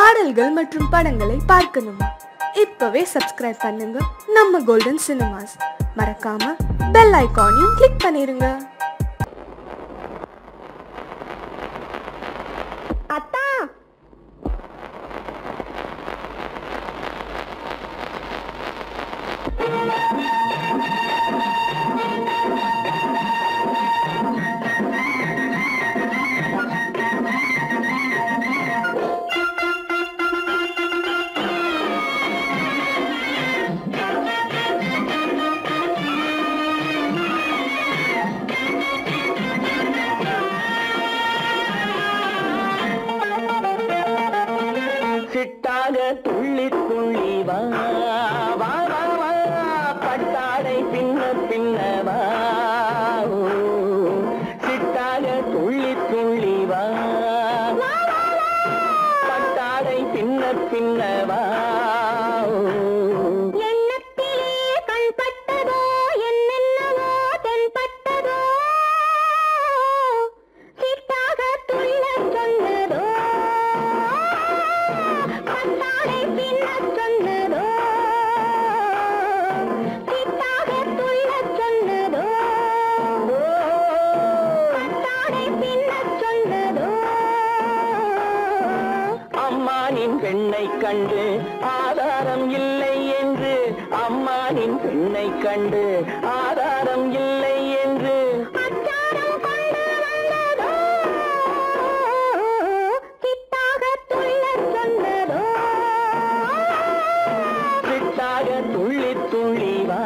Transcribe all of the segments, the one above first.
பாடல்கள் மற்றும் படங்களை பார்க்கணுமா இப்பவே சப்ஸ்கிரைப் பண்ணுங்க நம்ம கோல்டன் சினிமாஸ் மறக்காம பெல் ஐகானையும் கிளிக் பண்ணிருங்க அத்தா சிட்டாக துள்ளி துள்ளி வா வா வா வா பட்டாடை பின்ன பின்ன வா ஓ, சிட்டாக துள்ளி துள்ளி வா பட்டாடை பின்ன பின்ன வா ஓ. எண்ணத்திலே கண் பட்டதோ என்னென்னவோ தென்பட்டதோ சிட்டாக துள்ள சொன்னதோ பட்டாடை பின்ன சொன்னதோ சிட்டாக துள்ள சொன்னதோ பட்டாடை பின்ன சொன்னதோ அம்மானின் பெண்ணை கண்டு ஆதாரம் இல்லை என்று அம்மானின் பெண்ணை கண்டு ஆதாரம் இல்லை என்று அச்சாரம் கொண்டு வந்ததோ சிட்டாக துள்ள சொன்னதோ சிட்டாக துள்ளி துள்ளி வா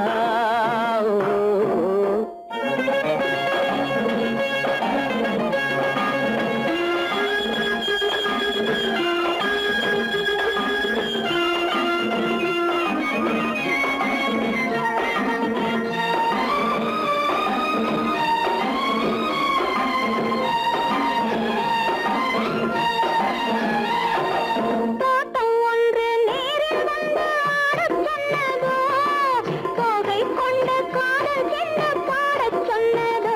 தோட்டம் ஒன்று நேரில் வந்து ஆடச் சொன்னதோ தோகை கொண்ட காதல் என்ன பாடச் சொன்னதோ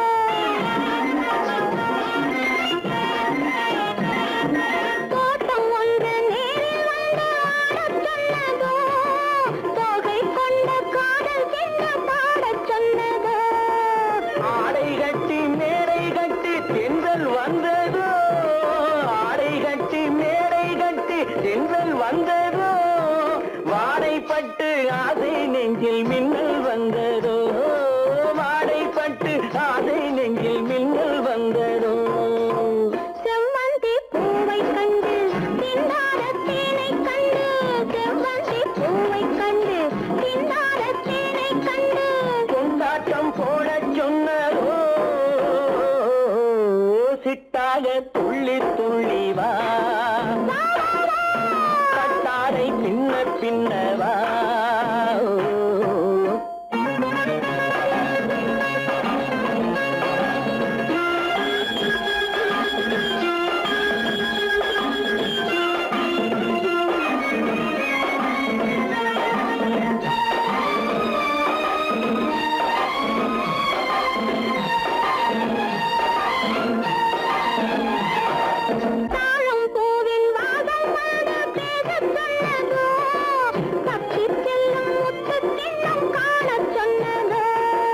தோட்டம் ஒன்று நேரில் வந்து ஆடச் சொன்னதோ தோகை கொண்ட காதல் என்ன பாடச் சொன்னதோ ஆடை கட்டி மேடை கட்டி தென்றல் வந்ததோ ஆடை கட்டி மேடை கட்டி தென்றல் வந்ததோ வாடைப்பட்டு ஆசை நெஞ்சில் மின்னல் வந்ததோ வாடைப்பட்டு ஆசை நெஞ்சில் மின்னல் வந்ததோ செவ்வந்தி பூவை கண்டு திண்டாட தேனை கண்டு செவ்வந்தி பூவை கண்டு திண்டாட தேனை கண்டு கொண்டாட்டம் போடச் சொன்னதோ சிட்டாக துள்ளி துள்ளி வா கட்டாரை பின்ன பின்ன வா தாழம் பூவின் வாசம் வந்து பேசச் சொன்னதோ தப்பிச் செல்லும் முத்துக் கிண்ணம் காணச் சொன்னதோ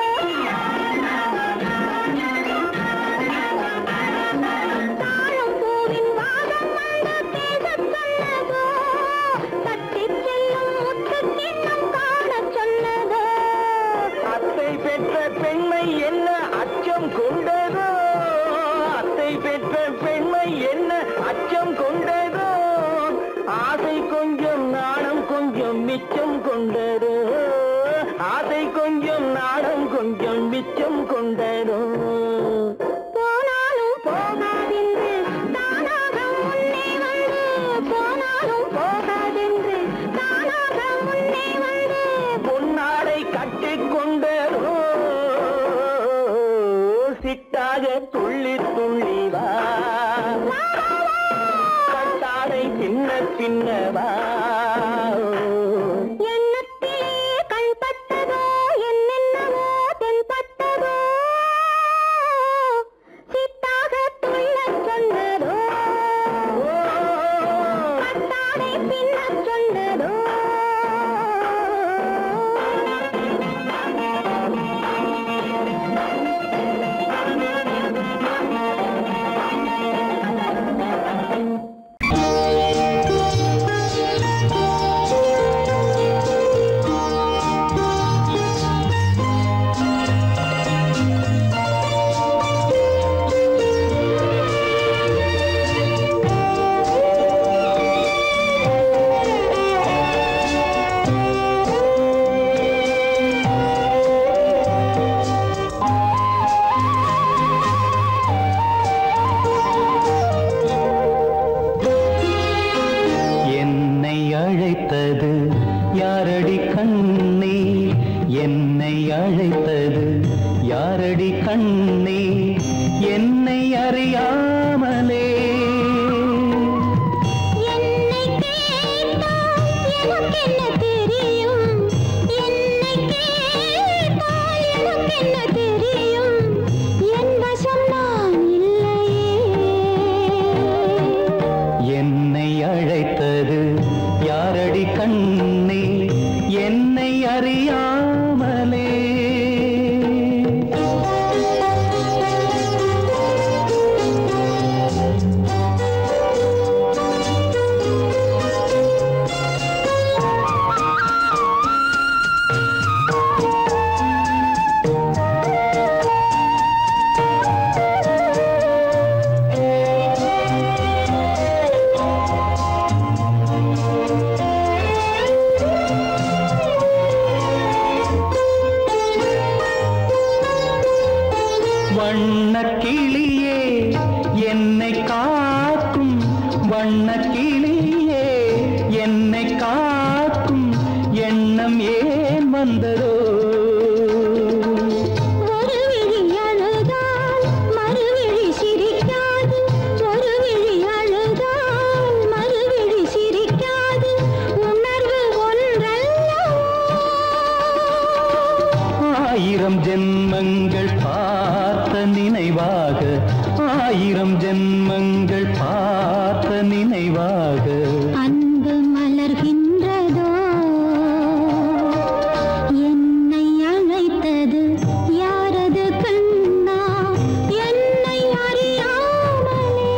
தாழம் பூவின் வாசம் வந்து பேசச் சொன்னதோ தப்பிச் செல்லும் முத்துக் கிண்ணம் காணச் சொன்னதோ அத்தை பெற்ற பெண்மை என்ன அச்சம் கொண்டதோ அத்தை பெற்ற பெண்மை என்ன அச்சம் கொண்டதோ ஆசை கொஞ்சம் நாணம் கொஞ்சம் மிச்சம் கொண்டதோ ஆசை கொஞ்சம் நாணம் கொஞ்சம் மிச்சம் கொண்டதோ போனாலும் போகாதென்று தானாக முன்னே வந்து போனாலும் போகாதென்று தானாக முன்னே வந்து பொன்னாடை கட்டிக்கொண்டதோ சிட்டாக துள்ளி துள்ளி வா கட்டாடை பின்ன பின்ன வா எண்ணத்திலே கண் பட்டதோ என்னென்னவோ தென்பட்டதோ சித்தாக துள்ளச் சொன்னதோ அழைத்தது யாரடி கண்ணே என்னை அழைத்தது யாரடி கண்ணே என்னை அறியாமலே என்னை கேட்டால் எனக்கென்ன தெரியும் என்னை கேட்டால் எனக்கென்ன தெரியும் என் வசம் நான் இல்லையே என்னை அழைத்தது யாரடி கண்ணே என்னை அறியாமலே வண்ணக் கிளியே என்னை காக்கும் வண்ணக் கிளியே என்னை காக்கும் எண்ணம் ஏன் வந்ததோ ஒரு விழி அழுதால் மறுவிழி சிரிக்காது ஒரு விழி அழுதால் மறுவிழி சிரிக்காது உணர்வு ஒன்றல்லவோ ஆயிரம் ஜென்மங்கள் பார்த்த நினைவாக ஆயிரம் ஜென்மங்கள் பார்த்த நினைவாக அன்பு மலர்கின்றதோ என்னை அழைத்தது யாரது கண்ணா என்னை அறியாமலே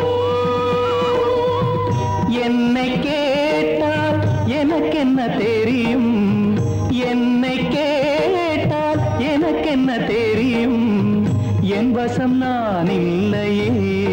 என்னை கேட்டால் எனக்கென்ன தெரியும் என்னை கேட்டால் எனக்கென்ன தெரியும் என் வசம் நான் இல்லையே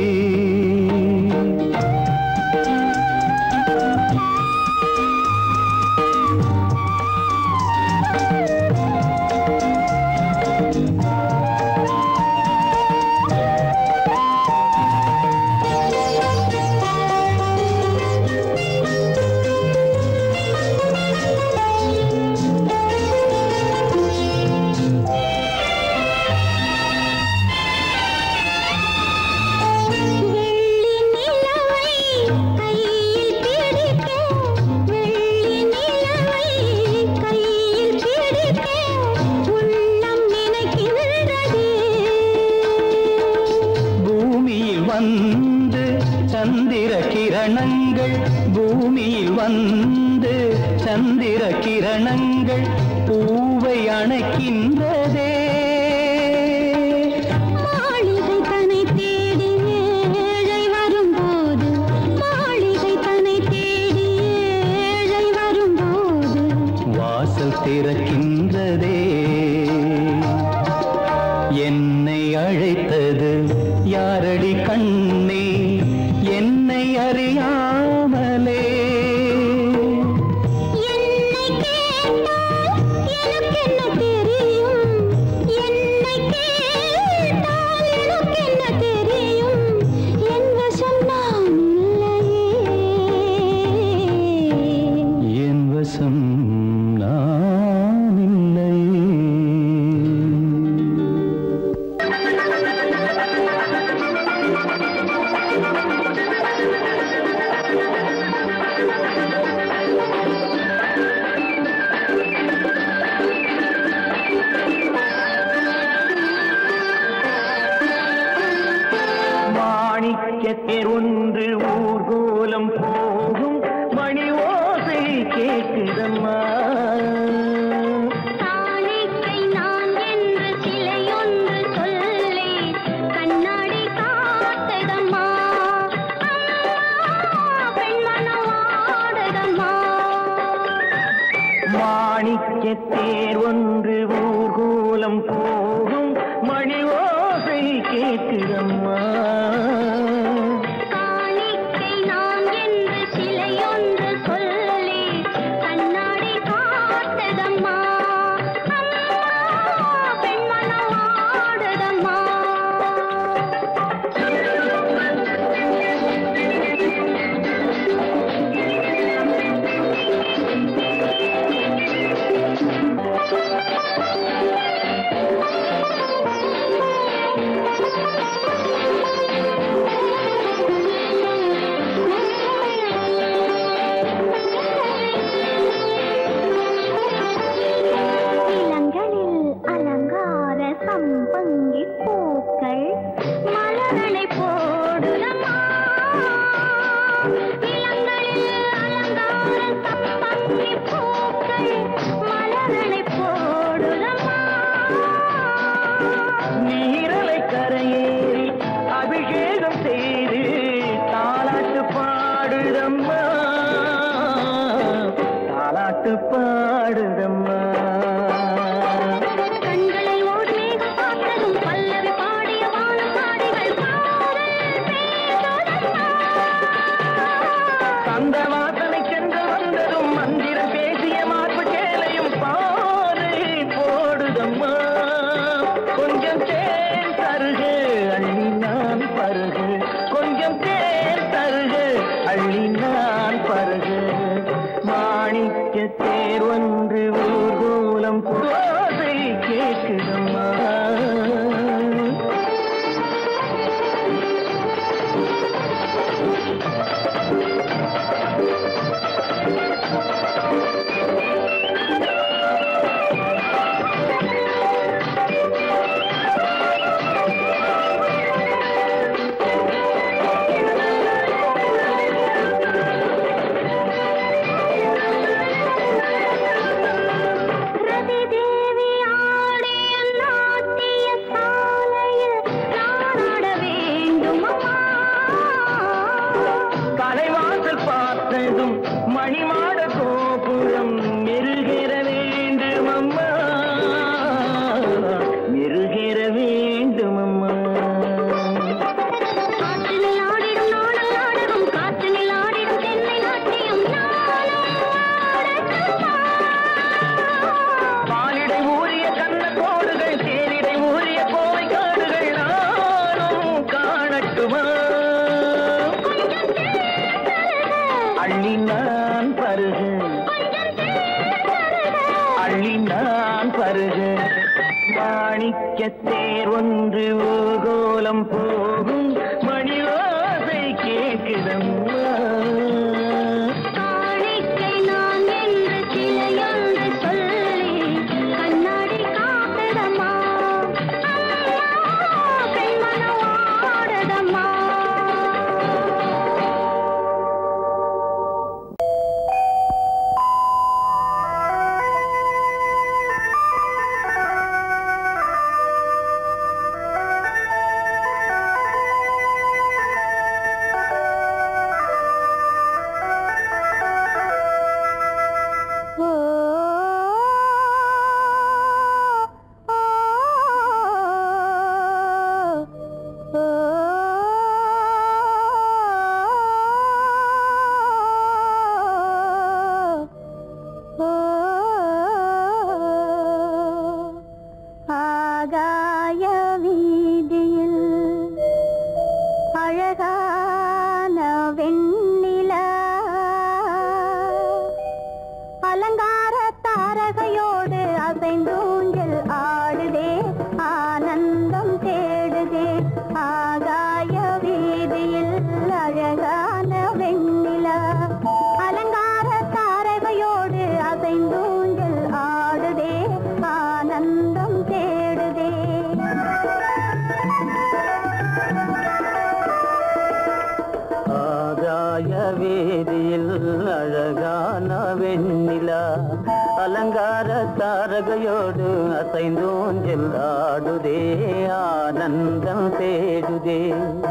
வெள்ளி நிலவை கையில் பிடிக்க வெள்ளி நிலவை கையில் பிடிக்க உள்ளம் நினைக்கின்றதே பூமியில் வந்து சந்திர கிரணங்கள் பூமியில் வந்து சந்திர கிரணங்கள் பூவை அணைக்கின்றதே மாளிகை தன்னை தேடி ஏழை வரும்போது மாளிகை தன்னை தேடி ஏழை வரும்போது வாசல் திறக்கின்றதே என்னை அழைத்தது யாரடி கண்ணே என்னை அறியாமலே என்னை கேட்டால் எனக்கென்ன தெரியும் என்னை கேட்டால் எனக்கென்ன தெரியும் என் வசம் நான் இல்லையே என் வசம் நான் இல்லையே மாணிக்கத்தில் ஒன்று ஊர்கோலம் போகும் மணி ஓசை கேட்குதம்மா காணிக்கை நான் என்று சிலையொன்று சொல்லே கண்ணாடி காத்ததம்மா பெண்மனம் ஆடுதம்மா மாணிக்கத்தேர் ஒன்று ஊர்கோலம் போகும் மணி ஓசை கேட்குதம்மா காணிக்கை நான் என்று சிலையொன்று சொல்லே கண்ணாடி காத்ததம்மா பெண்மனம் ஆடுதம்மா தேர் ஒன்று ஊர்கோலம் தோசை கேட்குதம்மா ரதி தேவி ஆடிய நாட்டிய சாலையில் நான் ஆட வேண்டும் அம்மா கலைவாசல் பார்த்ததும் மணிமாட கோபுரம் மெருகேற வேண்டும் அம்மா மெருகேற வேண்டும் அம்மா காற்றினில் ஆடிடும் நாடல் நாடகம் காற்றினில் ஆடிடும் தென்னை நாட்டியம் நானும் ஆடட்டுமா? பாலிடை ஊறிய கண்ண கோடுகள் தேரிடை ஊறிய கோவை காடுகள் நானும் காணட்டுமா அள்ளி நான் பருகு அள்ளி நான் பருகு மாணிக்க தேர் ஒன்று ஊர்கோலம் போகும் மணியோசை கேட்குதம்மா காணிக்கை நான் என்று சிலையொன்று சொல்லி கண்ணாடி காத்ததம்மா அம்மா, பெண்மனம் ஆடதம்மா ஆகாய வீதியில் அழகான வெண்ணிலா அலங்கார தாரகையோடு அசைந்தூஞ்சல் ஆடுதே ஆனந்தம் தேடுதே ஆகாய வீதியில் அழகான வெண்ணிலா அலங்கார தாரகையோடு அசைந்தூஞ்சல் ஆடுதே ஆனந்தம் தேடுதே ஆகாய வேதியில் அழகான வெண்ணிலா அலங்கார தாரகையோடு அசைந்தோஞ்சல் ஆடுதே ஆனந்தம் தேடுதே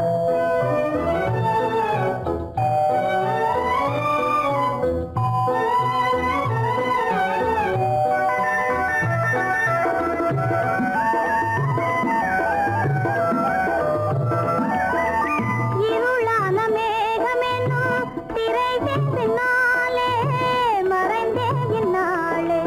இருளான மேகமென்னும் திரை பின்னாலே மறைந்தே இந்நாளே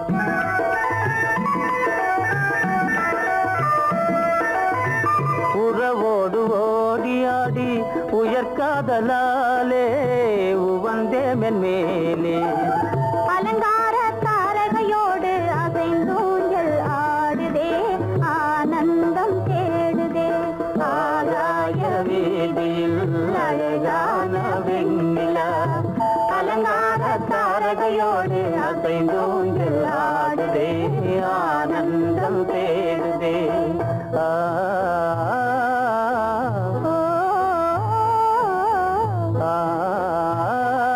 உறவோடு ஓடியாடி உயர்காதலாலே உவந்தே மென்மேலே அலங்கார தாரகையோடு அசைந்தூஞ்சல் ஆடுதே ஆனந்தம் தேடுதே ஆகாய வேதியில் அழகான வெண்ணிலா அலங்கார தாரகையோடு அசைந்தோஞ்சல் ஆடுதே ஆனந்தம் தேடுதே ஆ ஆ,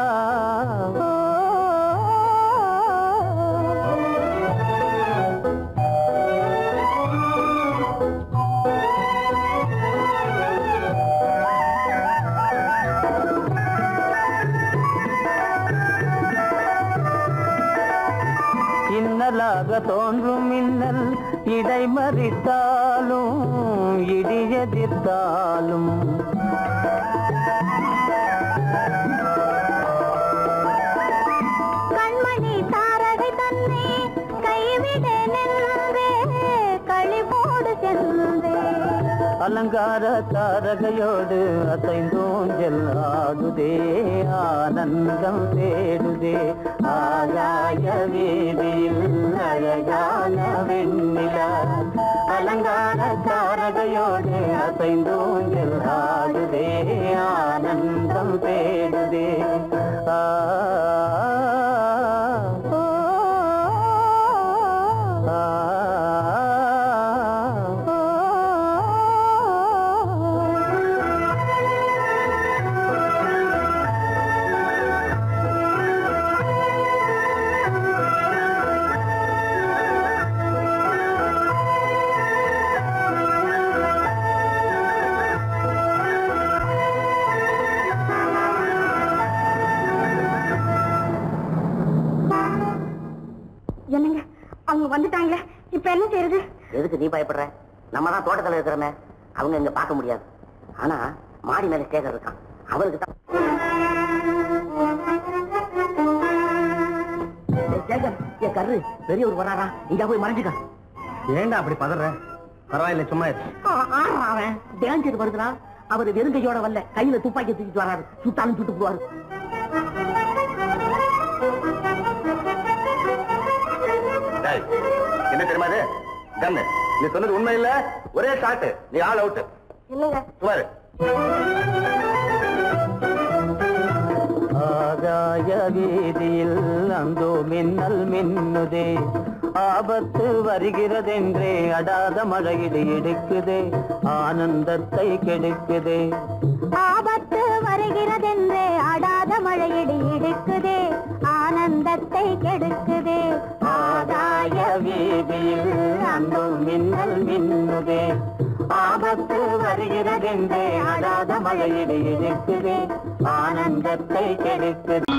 இன்னலாக தோன்றும் மின்னல் இடைமறித்தாலும் இடியெதிர்த்தாலும் கண்மணி தாரகை தன்னை கைவிட நின்றே களிபோடு சென்றே அலங்கார தாரகையோடு அசைந்தோஞ்சல் ஆடுதே ஆனந்தம் தேடுதே ஆகாய ஆகாய வீதியில் அழகான வெண்ணிலா அலங்கார தாரகையோடு அசைந்தோங்கில் ஆடுதே ஆனந்தம் தேடுதே ஆ என்னங்க அவங்க வந்துட்டாங்களே இப்ப என்ன செய்யறது எதுக்கு நீ பயப்படுற நம்ம தான் தோட்டத்துல இருக்கிறோமே அவங்க இங்க பார்க்க முடியாது ஆனா மாடி மேல சேகர் இருக்கான் அவருக்கு தான் ஏய், சேகர் ஏ கரு பெரியவர் வராரா இங்க போய் மறைஞ்சுக்க ஏண்டா அப்படி பதற பரவாயில்ல சும்மா இரு. அவன் டேஞ்சர் வருதுனா அவர் வெறுங்கையோட வரல கையில துப்பாக்கி தூக்கிட்டு வராரு சுட்டாலும் சுட்டு போவாரு டேய், என்ன தெரியுமா இது கண்ணு நீ சொன்னது உண்மை இல்ல ஒரே ஷாட் நீ ஆள் அவுட் இல்லைங்க சுமாரு ஆகாய வீதியில் அந்தோ மின்னல் மின்னுதே ஆபத்து வருகிறதென்றே அடாத மழையிடு இடுக்குதே ஆனந்தத்தை கெடுக்குதே ஆபத்து வருகிறதென்றே ஆடாத மழையடி இடுக்குதே ஆனந்தத்தை கெடுக்குதே ஆகாய வீதியில் அந்தோ மின்னல் மின்னுதே ஆபத்து வருகிறதென்றே அடாத மழையிடு இடுக்குதே ஆனந்தத்தை கெடுக்குதே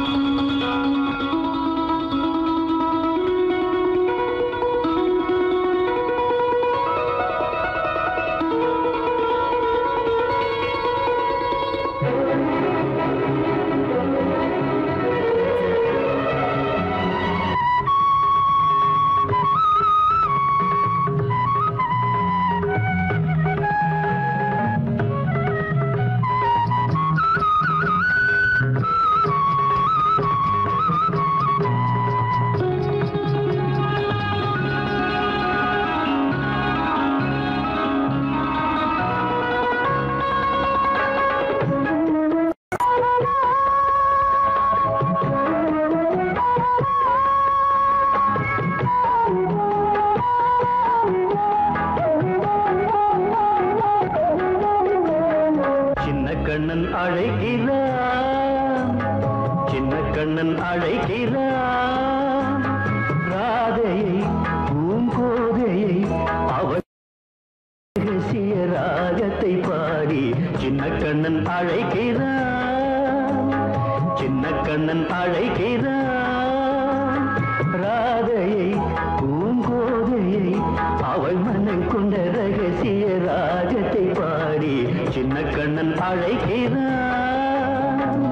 சின்ன கண்ணன் அழைக்கிறான் சின்ன கண்ணன் அழைக்கிறான் ராதையை பூங்கோதையை அவன் ரகசிய ராகத்தை பாடி சின்ன கண்ணன் அழைக்கிறான் சின்ன கண்ணன் அழைக்கிறான் ராதையை பூங்கோதையை அவள் மனம் கொண்ட ரகசிய ராகத்தை பாடி சின்ன கண்ணன் அழைக்கிறான்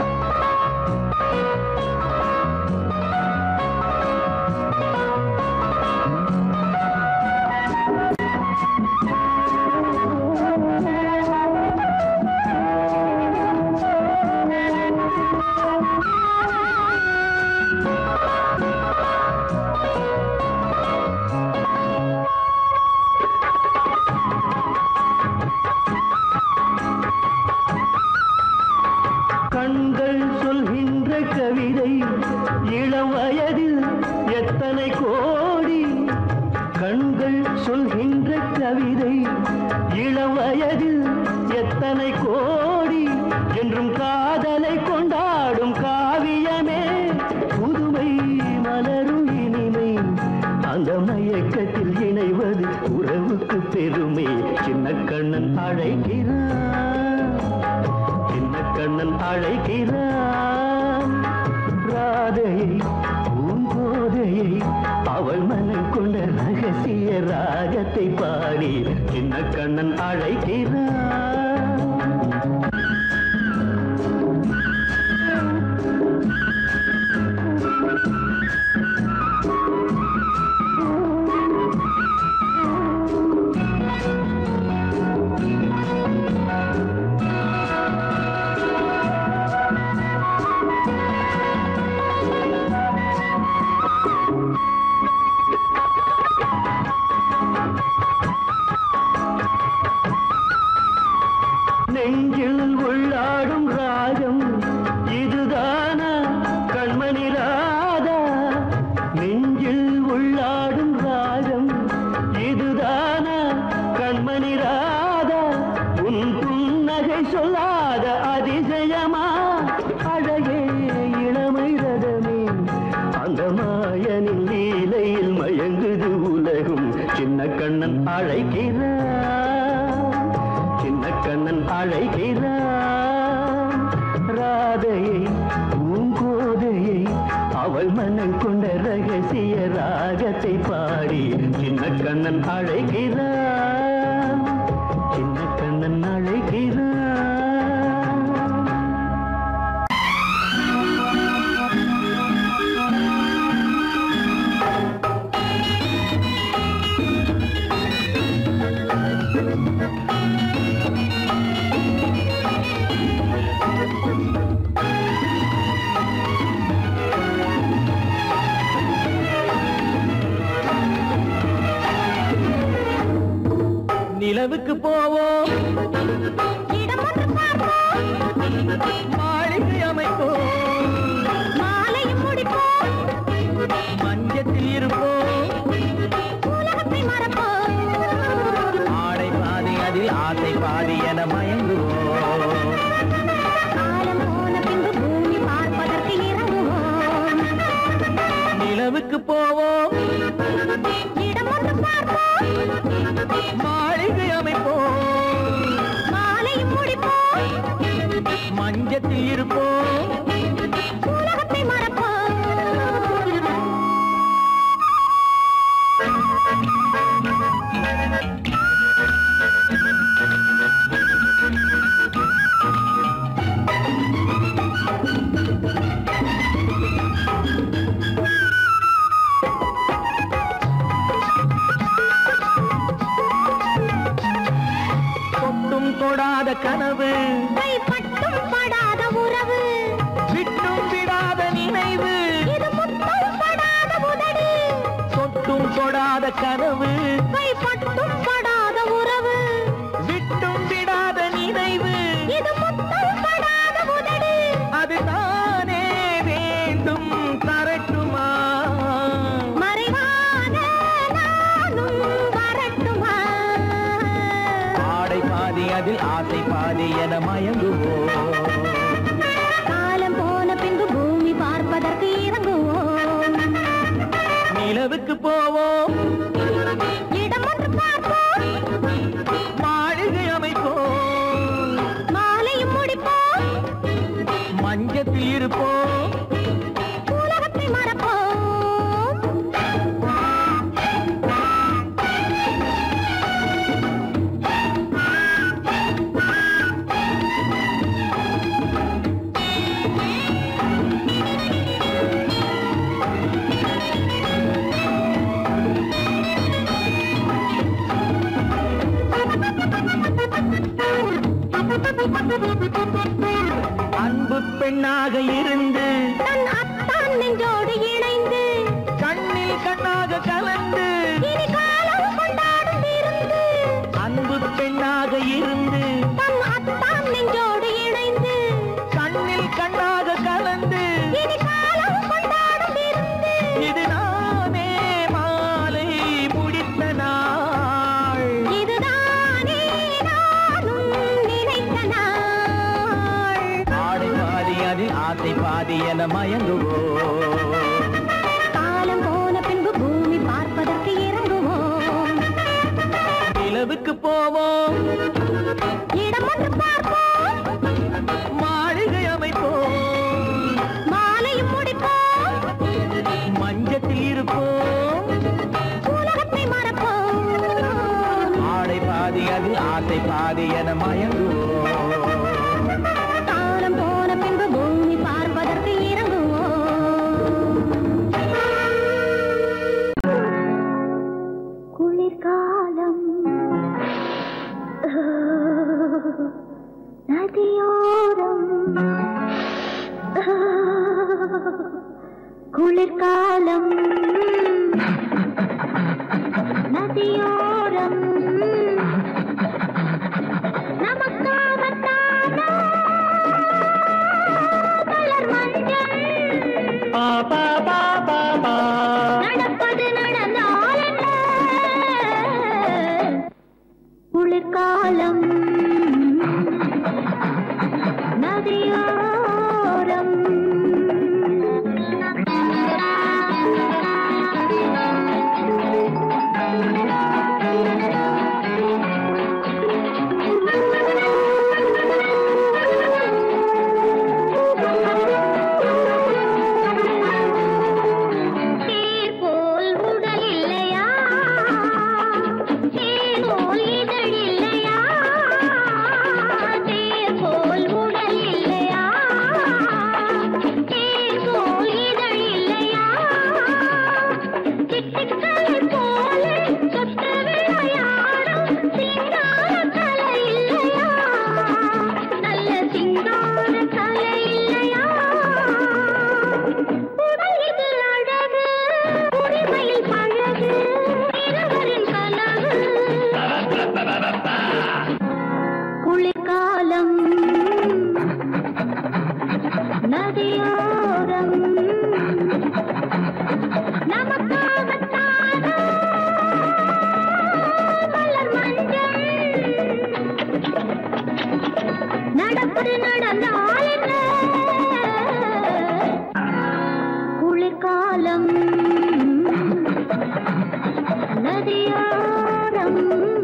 கண்கள் சொல்கின்ற கவிதை இளம் வயதில் எத்தனை கோடி கண்கள் சொல்கின்ற கவிதை இளம் வயதில் எத்தனை கோடி என்றும் காதலை கொண்டாடும் காவியமே புதுமை மலரும் இனிமை அந்த மயக்கத்தில் இணைவது உறவுக்கு பெருமை சின்ன கண்ணன் அழைக்கிறான் சின்ன கண்ணன் அழைக்கிறான் ராதையை பூங்கோதையை அவள் மனம் கொண்ட ரகசிய ராகத்தை பாடி சின்ன கண்ணன் அழைக்கிறான் அழைக்கிறான் சின்ன கண்ணன் அழைக்கிறான் ராதையை பூங்கோதையை அவள் மனம் கொண்ட ரகசிய ராகத்தை பாடி சின்ன கண்ணன் அழைக்கிறான் சின்ன கண்ணன் அழைக்கிறான் நிலவுக்கு போவோம் இடம் ஒன்று பார்ப்போம் மாளிகை அமைப்போம் மாலையும் முடிப்போம் மஞ்சத்தில் இருப்போம் உலகத்தை மறப்போம் ஆடை பாதி அதில் ஆசை பாதி என மயங்குவோம் காலம் போன பின்பு பூமி பார்ப்பதற்கு இறங்குவோம் நிலவுக்கு போவோம் இடம் ஒன்று பார்ப்போம் மாளிகை அமைப்போம் மாலையும் முடிப்போம் மஞ்சத்தில் இருப்போம் உலகத்தை மறப்போம் தொட்டும் தொடாத கனவு கைப்பட்டும் படாத உறவு விட்டும் விடாத நினைவு இது முத்தம் படாத உதடு தொட்டும் தொடாத கனவு கைப்பட்டும் படாத உறவு விட்டும் விடாத நினைவு இது முத்தம் படாத உதடு அதுதானே வேண்டும் தரட்டுமா மறைவான நானும் வரட்டுமா ஆடை பாதி அதில் ஆசை பாதி என மயங்குவோம் காலம் போன பின்பு பூமி பார்ப்பதற்கு இறங்குவோம் நிலவுக்கு போவோம் இடம் ஒன்று பார்ப்போம் மாளிகை அமைப்போம் மாலையும் முடிப்போம் மஞ்சத்தில் இருப்போம் உலகத்தை மறப்போம் அன்பு பெண்ணாக இருந்து தன் அத்தான் நெஞ்சோடு இணைந்து கண்ணில் கண்ணாக கலந்து இனி காலம் கொண்டாடும் இருந்து அன்பு பெண்ணாக இருந்து தன் அத்தான் நெஞ்சோடு இணைந்து கண்ணில் கண்ணாக கலந்து இனி காலம் கொண்டாடும் இருந்து இது நானே மாலை முடித்த நாள் இதுதானே நானும் நினைத்த நாள் ஆடை பாதி அதில் ஆசை பாதி என மயங்குவோம் காலம் போன பின்பு பூமி பார்ப்பதற்கு இறங்குவோம் நிலவுக்கு போவோம் இடம் ஒன்று பார்ப்போம் மாளிகை அமைப்போம் மாலையும் முடிப்போம் மஞ்சத்தில் இருப்போம் உலகத்தை மறப்போம் ஆடை பாதி அதில் ஆசை பாதி என மயங்குவோம் காலம் போன பின்பு பூமி பார்ப்பதற்கு இறங்குவோம் குளிர்காலம் நதியோரம் குளிர்காலம் நதியோரம் நமக்காகத்தானா மலர் மஞ்சள் பாபா பாபா பா நடப்பது நடந்தால் என்ன? குளிர்காலம் நதியோரம் குளிர்காலம் நதியோரம்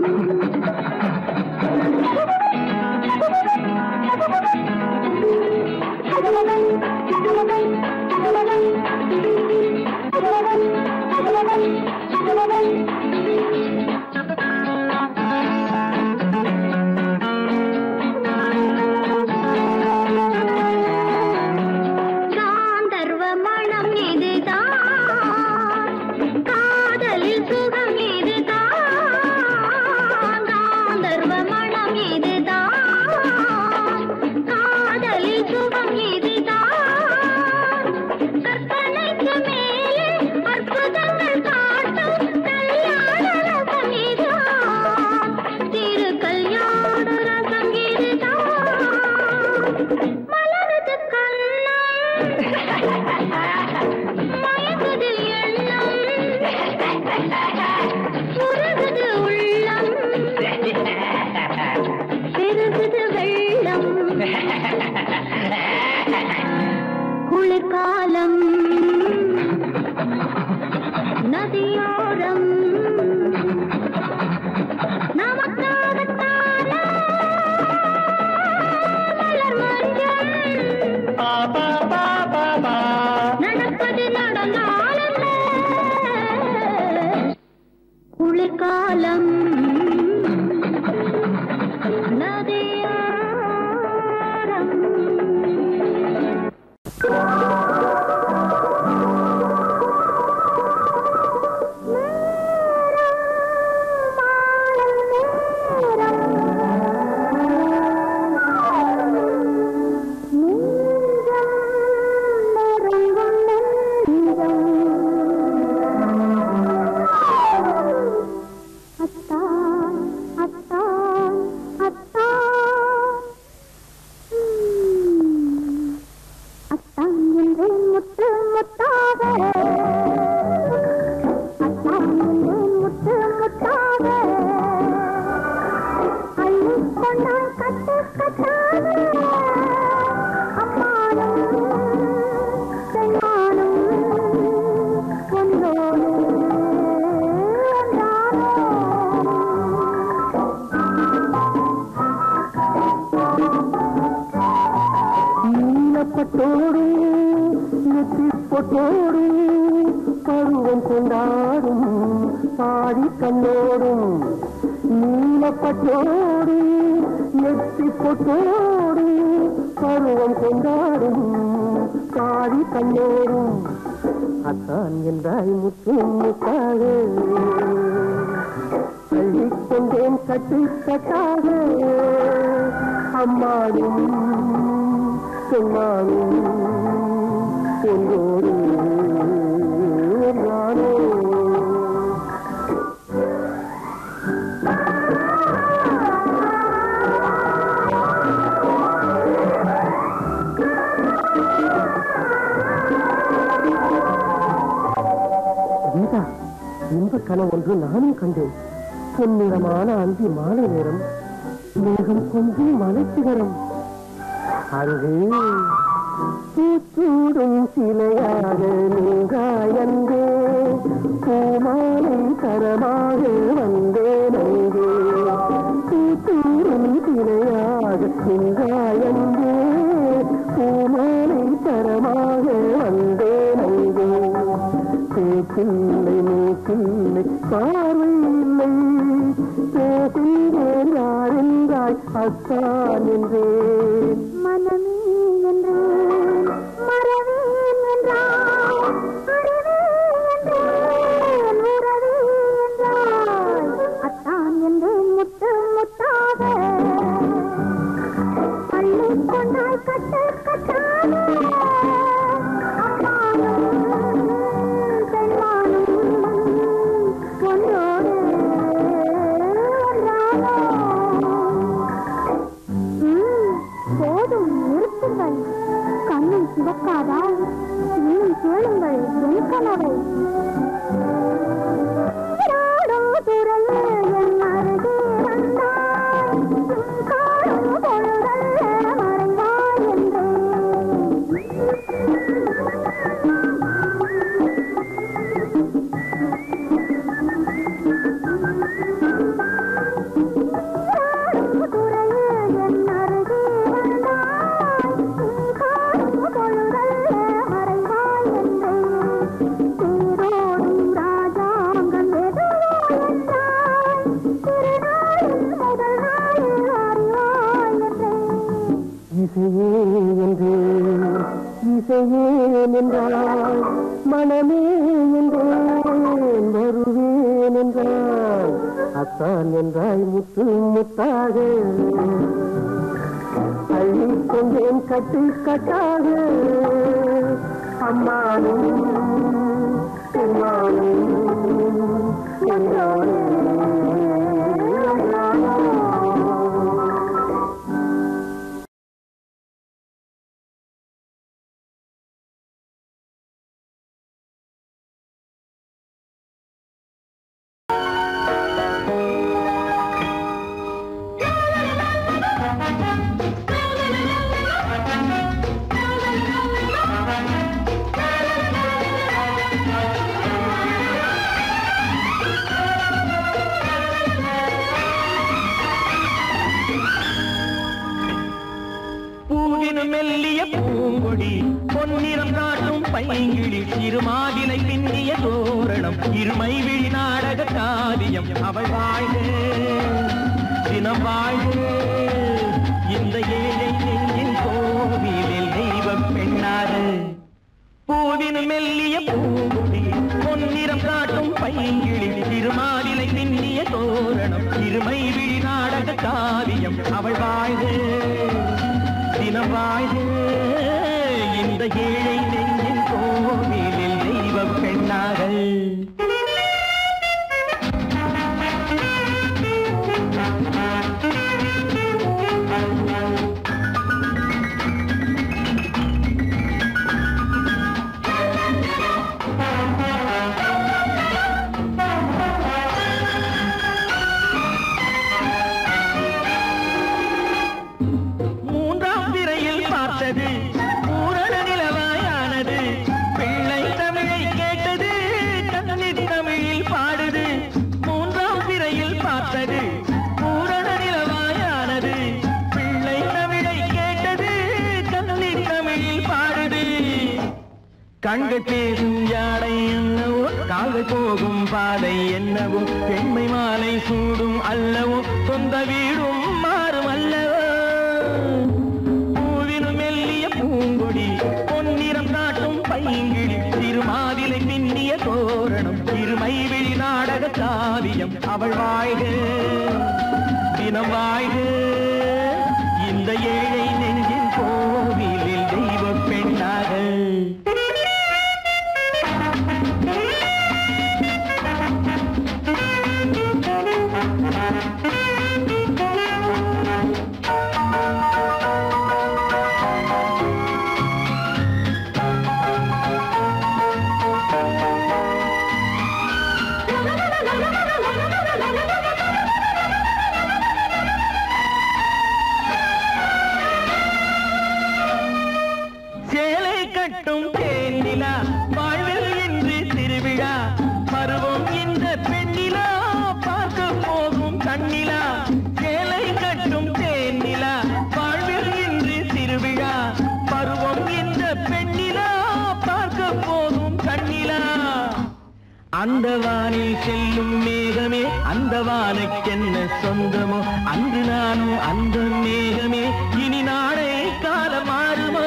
காந்தர்வ மனம் இதுதான் காதலில் சுகம் இதுதான் காந்தர்வ மனம் இதுதான் காதலில் சுகம் இதுதான் கற்பனைக்கு மேலே அற்புதங்கள் காட்டும் கல்யாண ரசம் இதுதான் திரு கல்யாண ரசம் இதுதான் மலரது கண்ணம் மயங்குது எண்ணம் உருகுது உள்ளம் பெருகுது வெள்ளம் குளிர்காலம் நதியோரம் நமக்காகத்தானே மலர் மஞ்சள் நடப்பது நடந்தாலல்ல குளிர்காலம் நதியோரம் முத்து முத்தாக அத்தான் முத்து முத்தாக அள்ளிக் கொண்டான் கட்டு கட்டாக அம்மானும் பெண்மானும் ஒன்றோடு ஒன்றானோ நீலப்பட்டோடு நெற்றிப்பொட்டோடு பருவம் கொண்டாடும் பாடி கண்ணோடும் நீலப்பட்டோடு நெற்றிப்பொட்டோடு பருவம் கொண்டாடும் பாடி கண்ணோடும் அத்தான் என்றாய் முத்து முத்தாக அள்ளிக் கொண்டேன் கட்டு கட்டாக அம்மாவும் சொன்னாலும் ஒன்றோடு ஒன்றானோ கீதா இன்ப கனவு ஒன்று நானும் கண்டேன் பொன்னிறமான அந்தி மாலை நேரம் மேகம் கொஞ்சம் மலைச்சிகரம் அங்கே பூச்சூடும் சிலையாக நீங்காயந்தே பூமாலை தரமாக வந்தேன் அங்கே பூச்சூடும் சிலையாக நீங்காயந்தே பூமாலை தரமாக வந்தேன் அங்கே பேச்சில்லை மூக்கில்லை பார்வை இல்லை பேசுகிறேன் யாரென்றாய் அத்தான் என்றேன் மனமே என்றேன் மறவேன் என்றாய் அறிவே என்றேன் உறவே என்றாய் அத்தான் என்றேன் முத்து முத்தாக அள்ளிக் கொண்டாய் கட்டு கட்டாக அம்மானும் பெண்மானும் ஒன்றோடு ஒன்றானோ ம், போதும் நிறுத்துங்கள் கண்ணில் சிவக்காதா இன்னும் கேளுங்கள் என் கனவை நீராடும் துறையே என் அருகே வந்தாய் உன் காணும் பொழுதல்ல மறைவாய் என்றேன் இசையே என்று இசையே என்றால் மனமே என்றேன் வருவேன் என்றால் அத்தான் என்றாய் முத்து முத்தாக அள்ளி கொண்டேன் கட்டு கட்டாக அம்மானும் பெருமானும் என்றானே பூவினும் மெல்லிய பூங்கொடி பொன்னிறம் காட்டும் பைங்கிழி திருமாதிலை பின்னிய தோரணம் இருமை விழி நாடக காவியம் அவள் வாழ்க தினம் வாழ்க இந்த ஏழை நெஞ்சின் கோவிலில் தெய்வ பெண்ணாக பூவினும் மெல்லிய பூங்கொடி பொன்னிறம் காட்டும் பைங்கிழி திருமாதிலை பின்னிய தோரணம் இருமை விழி நாடக காவியம் அவள் வாழ்க தினம் வாழ்க இந்த ஏழை நெஞ்சின் கோவிலில் தெய்வ பெண்ணாக மூன்றாம் திரையில் பார்த்தது பூரண நிலவாயானது பிள்ளை தமிழை கேட்டது கண்ணீர் தமிழில் பாடுது மூன்றாம் திரையில் பார்த்தது பூரண நிலவாயானது பிள்ளை தமிழை கேட்டது கண்ணீர் தமிழில் பாடுது கண்கள் பேசும் யாடை என்னவோ கால்கள் போகும் பாதை என்னவோ பெண்மை மாலை சூடும் அல்லவோ சொந்த வீடும் மாறும் அல்லவோ பூவினும் மெல்லிய பூங்கொடி பொன்னிறம் காட்டும் பைங்கிழி திருமாதிலை பின்னிய தோரணம் இருமை விழி நாடக காவியம் அவள் வாழ்க தினம் வாழ்க இந்த ஏழை நெஞ்சின் கோவிலில் தெய்வ பெண்ணாக சேலை கட்டும் தேனிலா வாழ்வில் இன்று திருவிழா பருவம் இந்த பெண்ணிலா பார்க்க போகும் கண்ணிலா சேலை கட்டும் தேனிலா வாழ்வில் இன்று திருவிழா பருவம் இந்த பெண்ணிலா பார்க்க போகும் கண்ணிலா அந்த வானில் செல்லும் மேகமே அந்த வானுக்கென்ன சொந்தமோ அன்று நானும் அந்த மேகமே இனி நாளை காலம் மாறுமோ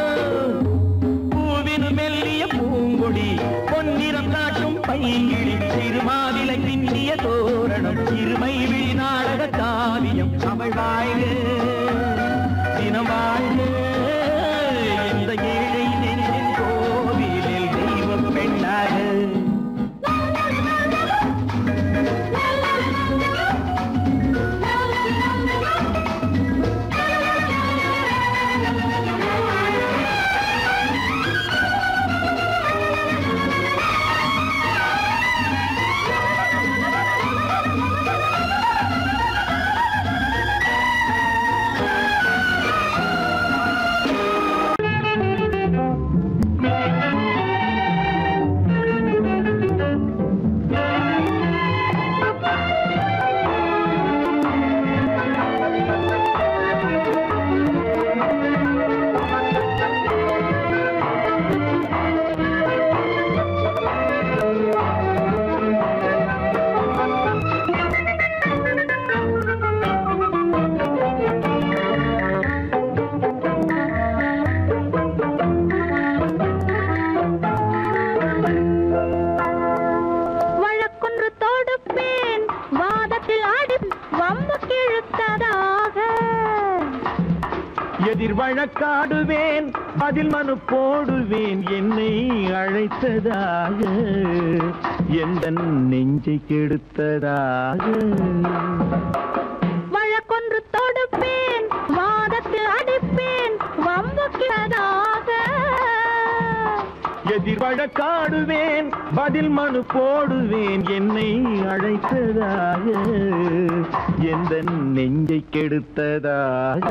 பூவின் மெல்லிய பூங்கொடி பொன்னிறம் காட்டும் பைங்கிழி திருமாவிலை பின்னிய தோரணம் இருமை விழி நாடக காவியம் அவள் வாழ்க தினம் வாழ்க இந்த ஏழை நெஞ்சின் கோவிலில் தெய்வ பெண்ணாக வழக்காடுவேன் பதில் மனு போடுவேன் என்னை அழைத்ததாக எந்த நெஞ்சை கெடுத்ததாக வழக்கொன்று தொடுப்பேன் வாதத்தில் அடிப்பேன் வம்புக்கிறதாக எதிர் வழக்காடுவேன் பதில் மனு போடுவேன் என்னை அழைத்ததாக எந்த நெஞ்சை கெடுத்ததாக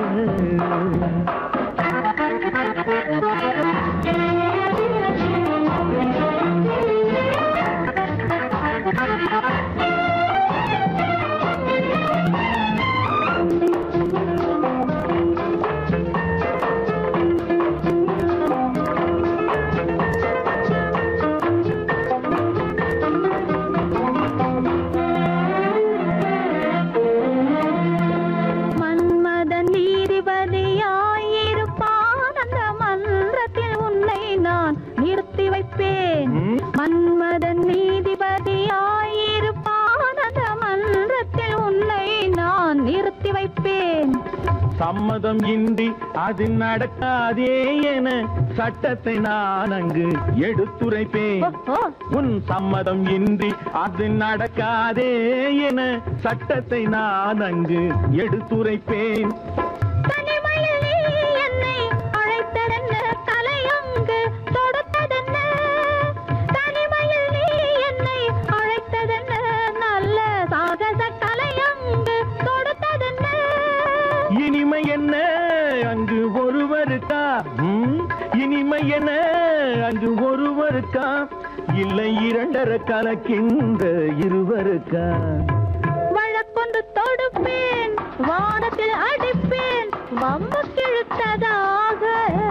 மன்மத நீதிபதியாயிருப்பான் அந்த மன்றத்தில் உன்னை நான் நிறுத்தி வைப்பேன் ம்? மன்மத நீதிபதியாயிருப்பான் அந்த மன்றத்தில் உன்னை நான் நிறுத்தி வைப்பேன் சம்மதம் இன்றி அது நடக்காதே என சட்டத்தை நான் அங்கு எடுத்துரைப்பேன் ஓஹோ உன் சம்மதம் இன்றி அது நடக்காதே என சட்டத்தை நான் அங்கு எடுத்துரைப்பேன் தனிமையில் நீ என்னை அழைத்ததென்ன தலையங்கு தொடுத்ததென்ன தனிமையில் நீ என்னை அழைத்ததென்ன நல்ல சாகச தலையங்கு தொடுத்ததென்ன இனிமை என்ன அங்கு ஒருவருக்கா ம்? இனிமை என்ன அங்கு ஒருவருக்கா இல்லை இரண்டர கலக்கின்ற இருவருக்கா வழக்கொன்று தொடுப்பேன் வானத்தில் அடிப்பேன் வம்பு கிழுத்ததாக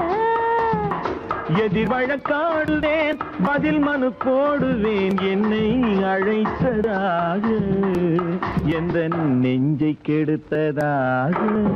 எதிர் வழக்காடுவேன் பதில் மனு போடுவேன் என்னை அழைத்ததாக எந்த நெஞ்சை கெடுத்ததாக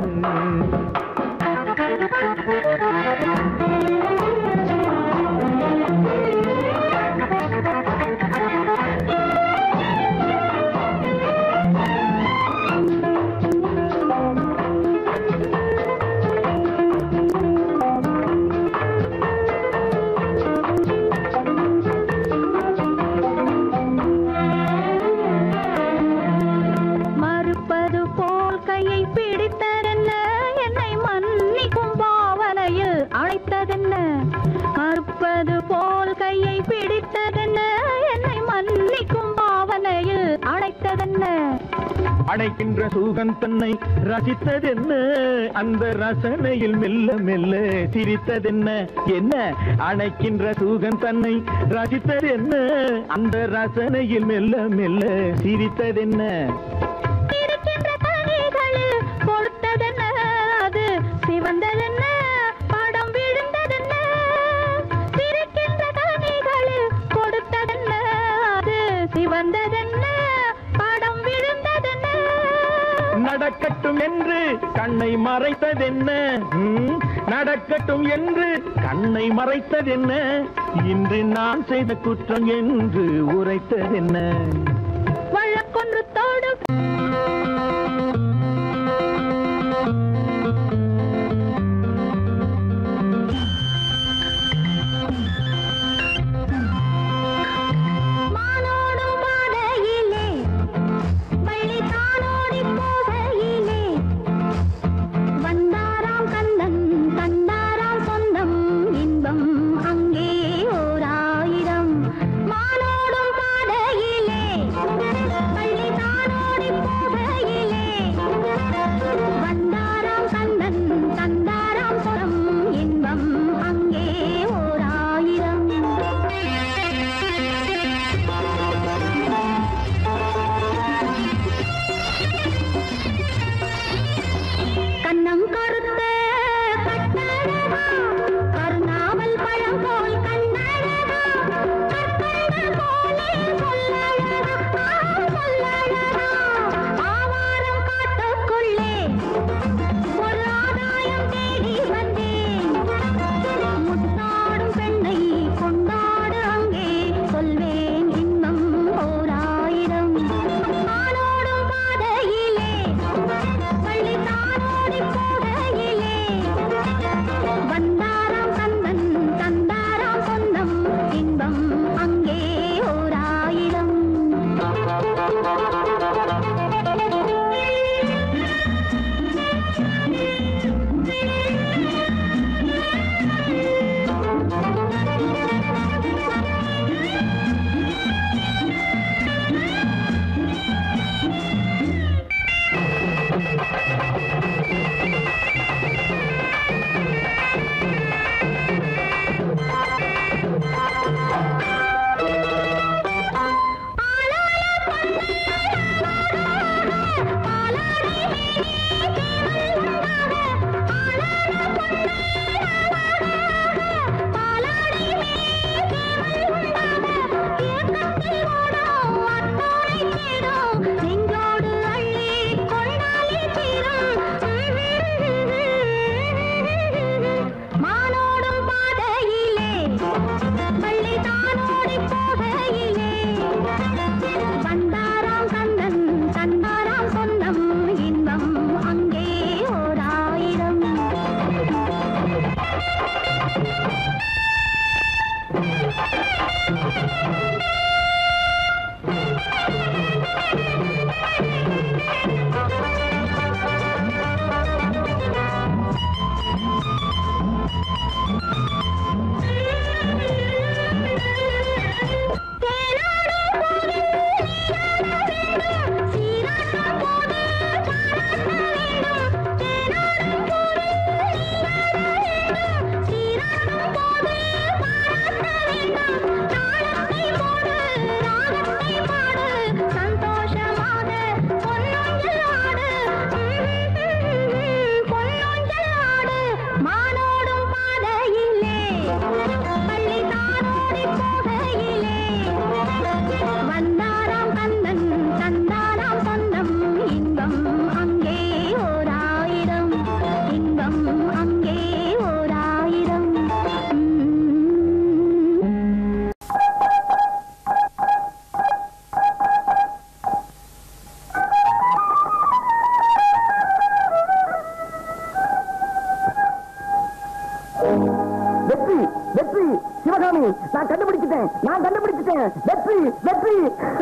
மறுப்பது போல் கையை பிடித்ததென்ன என்னை மன்னிக்கும் பாவனையில் அழைத்ததென்ன மறுப்பது போல் கையை பிடித்ததென்ன என்னை மன்னிக்கும் பாவனையில் அழைத்ததென்ன அடைக்கின்ற சூகன் தன்னை ரசித்ததென்ன அந்த ரசனையில் மெல்ல மெல்ல சிரித்ததென்ன என்ன அணைக்கின்ற சூகன் தன்னை ரசித்ததென்ன அந்த ரசனையில் மெல்ல மெல்ல சிரித்ததென்ன இருக்கின்ற கனிகளில் கொடுத்ததென்ன அது சிவந்ததென்ன படம் விழுந்ததென்ன இருக்கின்ற கனிகளில் கொடுத்ததென்ன அது சிவந்ததென்ன படம் விழுந்ததென்ன நடக்கட்டும் என்று கண்ணை மறைத்ததென்ன ம், நடக்கட்டும் என்று கண்ணை மறைத்ததென்ன இன்று நான் செய்த குற்றம் என்று உரைத்ததென்ன வழக்கொன்று தொடு மானோடும் பாதையிலே வள்ளி தானோடி போகையிலே வந்தாராம் கந்தன் கண்டாராம் சொந்தம் இன்பம் அங்கே ஓராயிரம் மானோடும் பாதையிலே வள்ளி தானோடி போகையிலே நெஞ்சோடு அள்ளி கொண்டாலே தீரும் மானோடும் பாதையிலே பள்ளி தானோடி போகையிலே வந்தாராம் கந்தன் தந்தாராம் சொந்தம் இன்பம் அங்கே ஓராயிரம் சந்தோஷமாக பொன்னொஞ்சலாடு பொன்னொஞ்சலாடு மானோடும் பாதையிலே பள்ளி தானோடி போகையிலே வந்தாராம் கந்தன் தந்தாராம் சொந்தம் இன்பம் அங்கே ஓராயிரம் இன்பம் அங்கே ஓராயிரம் உம். வெற்றி வெற்றி சிவகாமி நான் கண்டுபிடிச்சிட்டேன் நான் கண்டுபிடிச்சிட்டேன் வெற்றி வெற்றி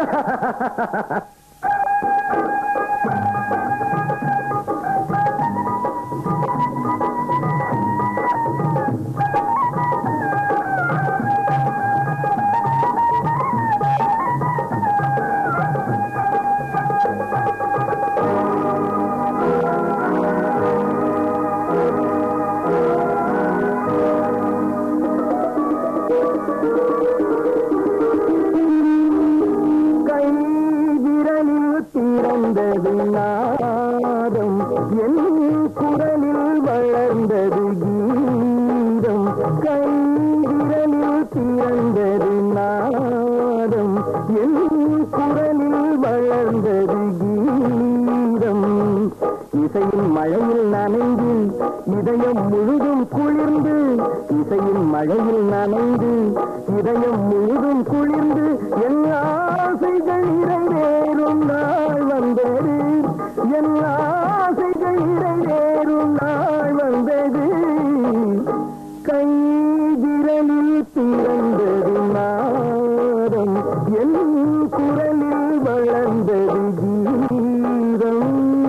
கை விரலில் பிறந்தது நாதம் என் குரலில் வளர்ந்தது கீதம் கை விரலில் பிறந்தது நாதம் என் குரலில் வளர்ந்தது கீதம் இசையின் மழையில் நனைந்து இதயம் முழுதும் குளிர்ந்து இசையின் மழையில் நனைந்து இதயம் முழுதும் குளிர்ந்து என் ஆசைகள் நிறைவேறும் நாள் வந்தது என் ஆசைகள் நிறைவேறும் நாள் வந்தது கை விரலில் பிறந்தது நாதம் என் குரலில் வளர்ந்தது கீதம்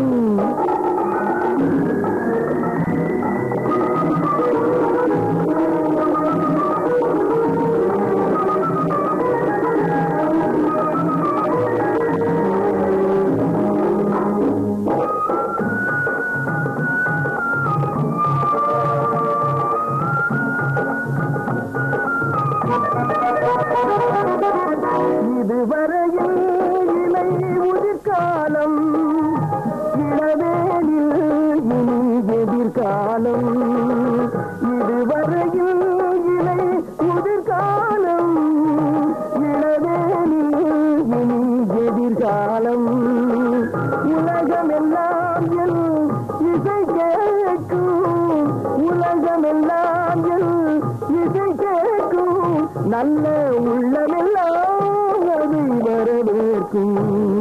இதுவரையில் இலை உதிர்காலம் இளவேனில் இனி எதிர்காலம் இதுவரையில் இலை உதிர்காலம் இளவேனில் இனி எதிர்காலம் உலகமெல்லாம் என் இசை கேட்கும் உலகமெல்லாம் என் இசை கேட்கும் நல்ல உள்ளமெல்லாம் அதை வரவேற்கும்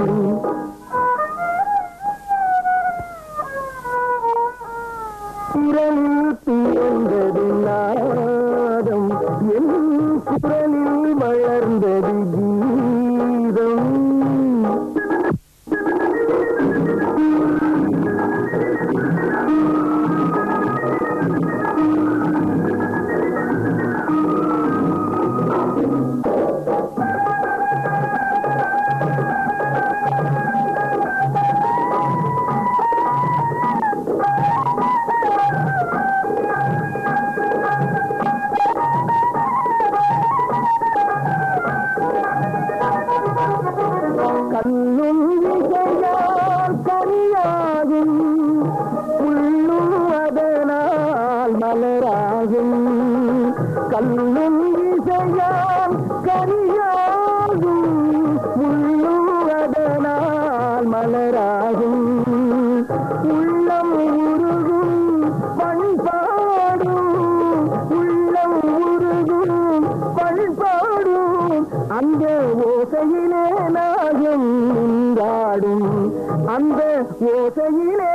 குரலில் பிறந்தது நாதம் என் குரலில் வளர்ந்தது கீதம் கனியாகும் உள்ளுவதனால் மலராகும் உள்ளம் உருகும் பண்பாடும் உள்ளம் உருகும் பண்பாடும் அந்த ஓசையிலே நாகம் நின்றாடும் அந்த ஓசையிலே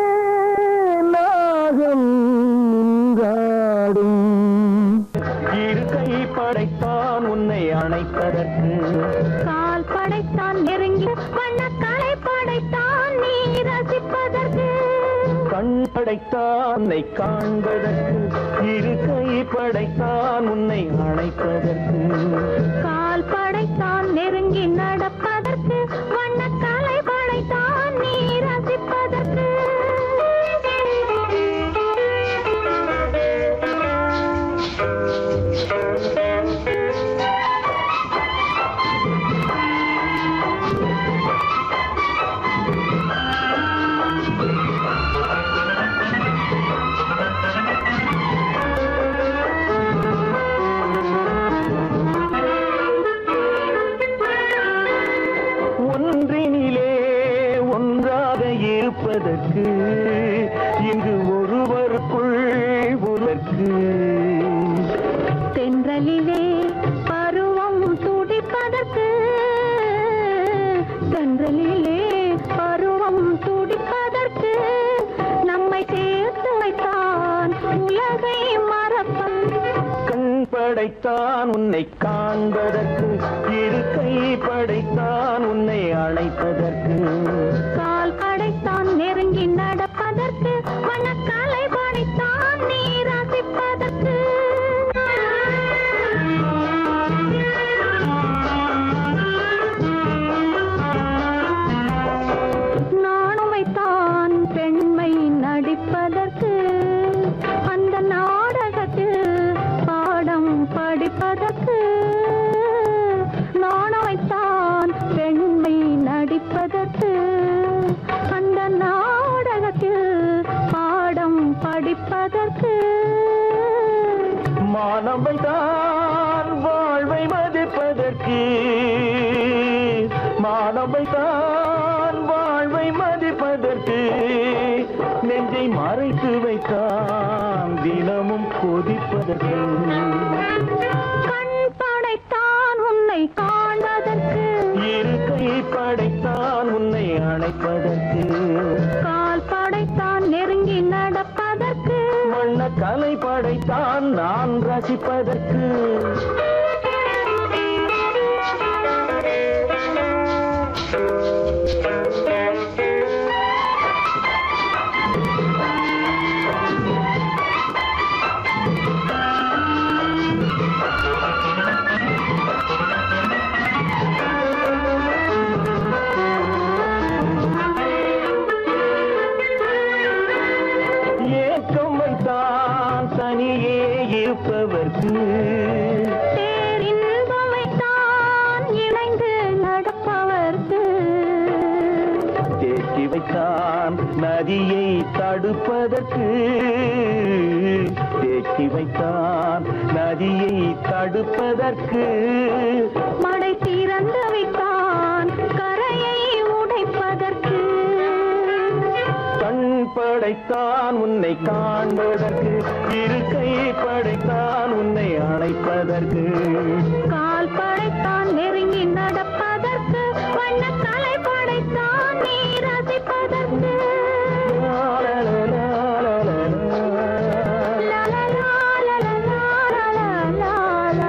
நாகம் நின்றாடும் இருக்கை படைத்தான் உன்னை அணைப்பதற்கு கால் படைத்தான் நெருங்கி வண்ணக்கலை படைத்தான் நீ ரசிப்பதற்கு கண் படைத்தான் உன்னை காண்பதற்கு இருக்கை படைத்தான் உன்னை அணைப்பதற்கு கால் படைத்தான் நெருங்கி நடப்பதற்கு வண்ணக்கலை படைத்தான் நீ ரசிப்பதற்கு ஒன்றினிலே ஒன்றாக இருப்பதற்கு இங்கு ஒருவருக்குள் ஒருவருக்கு தென்றலிலே பருவம் துடிப்பதற்கு தென்றலிலே பருவம் துடிப்பதற்கு நம்மை சேர்த்து வைத்தான் உலகை மறப்பன் கண் படைத்தான் உன்னை காண்பதற்கு இருக்கை படைத்தான் உன்னை அழைப்பதற்கு கால் படைத்தான் நெருங்கி நடப்பதற்கு வண்ணக்காலை படைத்தான் நீ ரசிப்பதற்கு நாணுமைத்தான் பெண்மை நடிப்பதற்கு அந்த நாடகத்தில் பாடம் படிப்பதற்கு நாணுமைத்தான் பெண்மை நடிப்பதற்கு அந்த நாடகத்தில் பாடம் படிப்பதற்கு மானவை தான் வாழ்வை மதிப்பதற்கு மானவை தான் வாழ்வை மதிப்பதற்கு நெஞ்சை மறைத்து வைத்தான் தினமும் கொதிப்பதற்கு கண் படைத்தான் உன்னை காண்பதற்கு இருக்கை படைத்தான் உன்னை அணைப்பதற்கு கால் படைத்தான் நெருங்கி நடப்பதற்கு வண்ண கலை படைத்தான் நான் ரசிப்பதற்கு ஏக்கம் வைத்தான் தனியே இருப்பவர்க்கு பேரின்பமைத்தான் இணைந்து நடப்பவர்க்கு தேக்கி வைத்தான் நதியை தடுப்பதற்கு தேக்கி வைத்தான் நதியை தடுப்பதற்கு மடை திறந்து வைத்தான் கரையை உடைப்பதற்கு கண் படைத்தான் உன்னை காண்பதற்கு இருக்கை படைத்தான் உன்னை அணைப்பதற்கு கால் படைத்தான் நெருங்கி நடப்பதற்கு வண்ணக்கலை படைத்தான் நீ ரசிப்பதற்கு லலலா, லலலா, லலலா.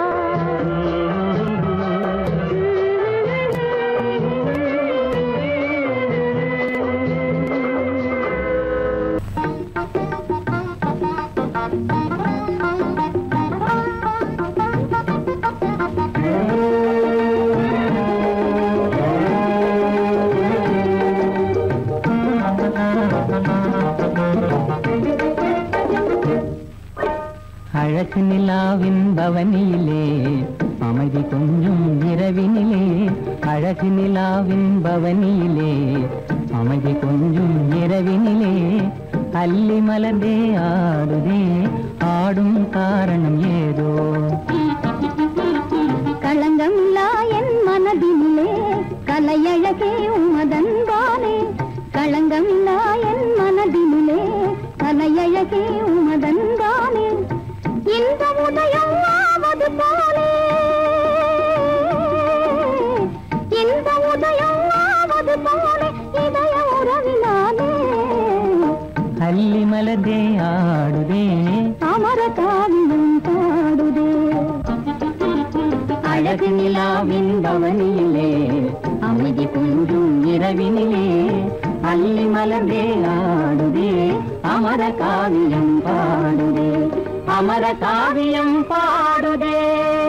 அழகு நிலாவின் பவனியிலே அமைதி கொஞ்சம் இரவினிலே அழகு நிலாவின் பவனியிலே அமைதி கொஞ்சம் இரவினிலே அல்லி மலர்ந்தே ஆடுதே ஆடும் காரணம் ஏதோ அழகே உமதன்தானே இந்த உதயம் ஆவது போலே இந்த உதயம் ஆவது போலே இதய உறவினாலே அல்லி மலர்தே ஆடுதே அமர காவியம் பாடுதே அழகு நிலாவின் பவனியிலே அமைதி குன்றும் இரவினிலே அல்லி மலர்தே ஆடுதே அமர காவியம் பாடுதே அமர காவியம் பாடுதே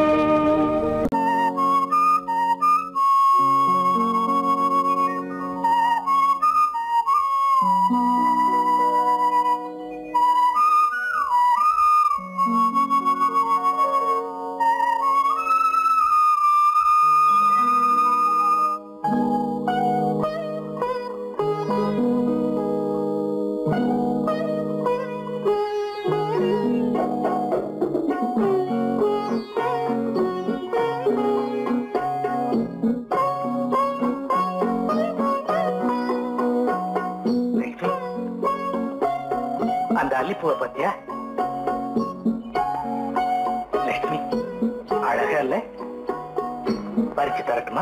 அந்த அல்லிப்பூவை பத்தியா லட்சுமி அழகா இல்ல பறிச்சு தரட்டுமா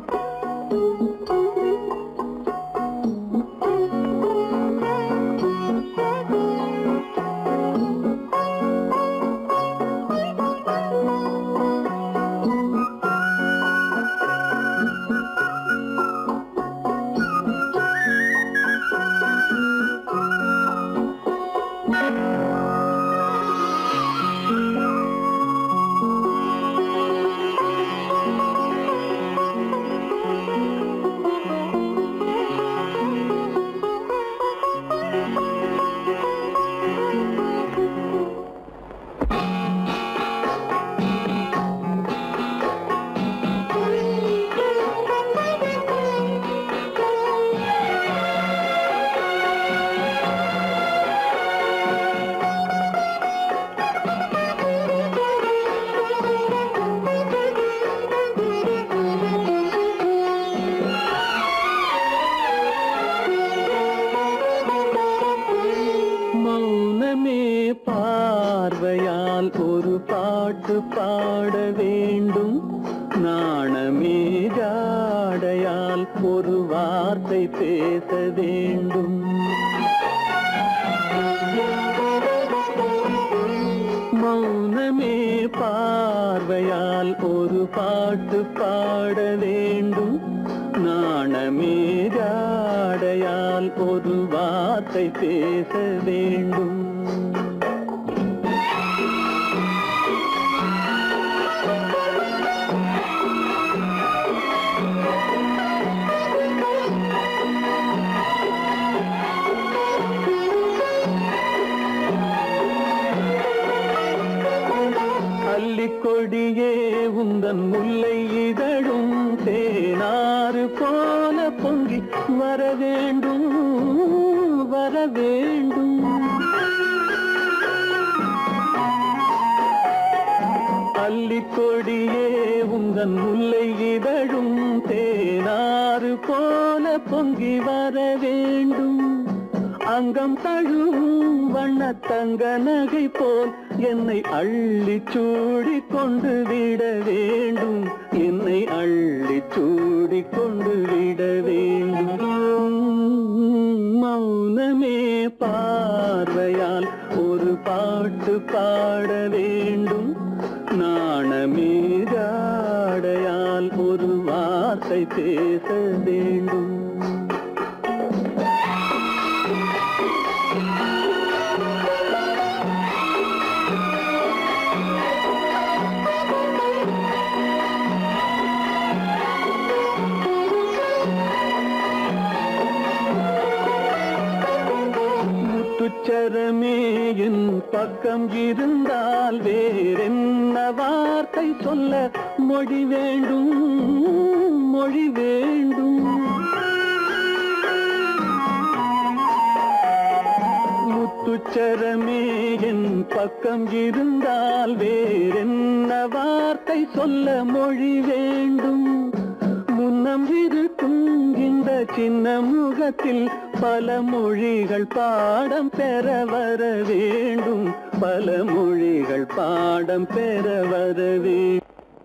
மௌனமே பார்வையால் ஒரு பாட்டு பாட வேண்டும் நாணமே ஜாடையால் ஒரு வார்த்தை பேச வேண்டும் மௌனமே பார்வையால் ஒரு பாட்டு பாட வேண்டும் நாணமே ஜாடையால் ஒரு வார்த்தை பேச வேண்டும் அல்லிக்கொடியே உந்தன் முல்லை இதழும் தேனாறு போல பொங்கி வர வேண்டும் வர வேண்டும் அல்லிக்கொடியே உந்தன் முல்லை இதழும் தேனாறு போல பொங்கி வர வேண்டும் அங்கம் தழுவும் வண்ணத்தங்க நகை போல் என்னை அள்ளி சூடி கொண்டு விட வேண்டும் என்னை அள்ளி சூடி கொண்டு விட வேண்டும் மௌனமே பார்வையால் ஒரு பாட்டு பாட வேண்டும் நாணமே ஜாடையால் ஒரு வார்த்தை பேச வேண்டும் முத்துச்சரமே என் பக்கம் இருந்தால் வேறென்ன வார்த்தை சொல்ல மொழி வேண்டும் மொழி வேண்டும் முத்துச்சரமே என் பக்கம் இருந்தால் வேறென்ன வார்த்தை சொல்ல மொழி வேண்டும் முன்னம் இருக்கும் இந்த சின்ன முகத்தில் பல மொழிகள் பாடம் பெற வர வேண்டும் பல மொழிகள் பாடம் பெற வர வேண்டும்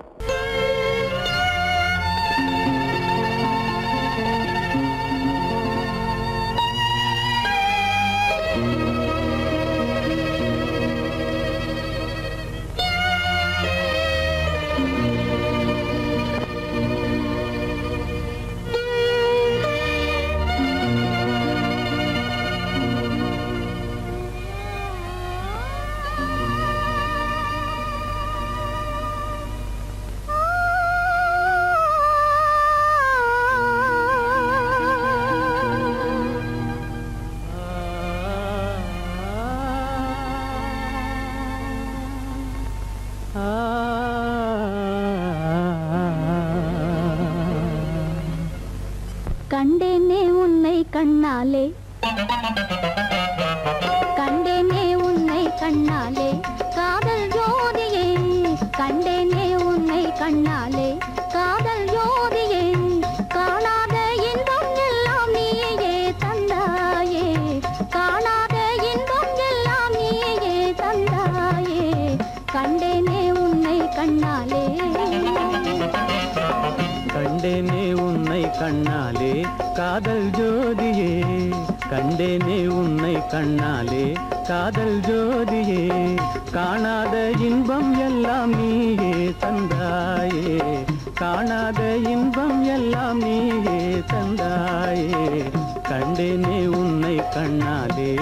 கண்டேனே உன்னை கண்ணாலே கண்டேனே உன்னை கண்ணாலே காதல் ஜோதியே கண்டேனே உன்னை கண்ணாலே காதல் ஜோதியே காணாத இன்பம் எல்லாம் நீயே தந்தாயே காணாத இன்பம் எல்லாம் நீயே தந்தாயே கண்டேனே உன்னை கண்ணாலே கண்டேனே உன்னை கண்ணாலே காதல் ஜோதியே கண்டேனே உன்னை கண்ணாலே காதல் ஜோதியே காணாத இன்பம் எல்லாம் நீயே தந்தாயே காணாத இன்பம் எல்லாம் நீயே தந்தாயே கண்டேனே உன்னை கண்ணாலே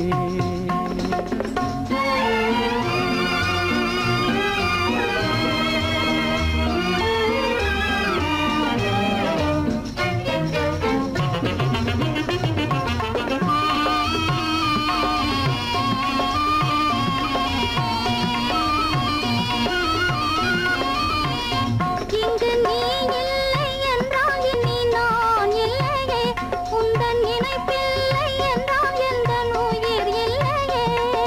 இங்கு நீ இல்லை என்றால் இனி நான் இல்லையே உந்தன் இணைப்பில்லை என்றால் எந்த உயிர் இல்லையே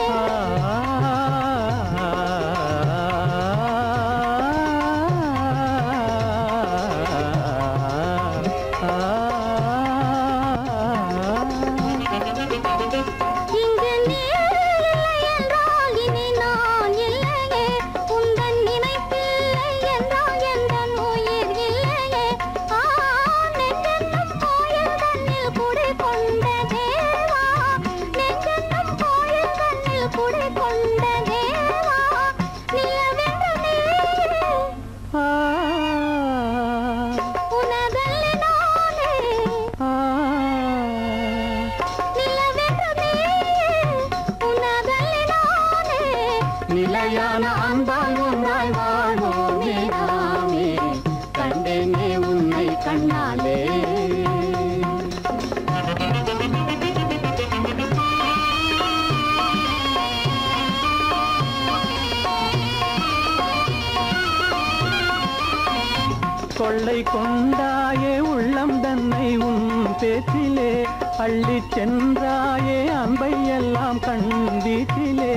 இங்கு நீ இல்லை என்றால் இனி நான் இல்லையே உந்தன் நினைப்பில்லை என்றால் எந்த உயிர் இல்லையே ஆ நெஞ்சென்னும் கோயில் தன்னில் குடி கொண்ட தேவா நெஞ்சென்னும் கோயில் தன்னில் குடி கொண்ட தேவா நிலவென்று நீ உனதல்லி நானே நிலவென்று நீ உனதல்லி நானே நிலையான அன்பால் ஒன்றாய் வாழ்வோமே நாமே கண்டேனே உன்னை கண்ணாலே கொள்ளை கொண்டாயே உள்ளம் தன்னை உன் பேச்சிலே அள்ளிச் சென்றாயே அன்பை எல்லாம் கண் வீட்டிலே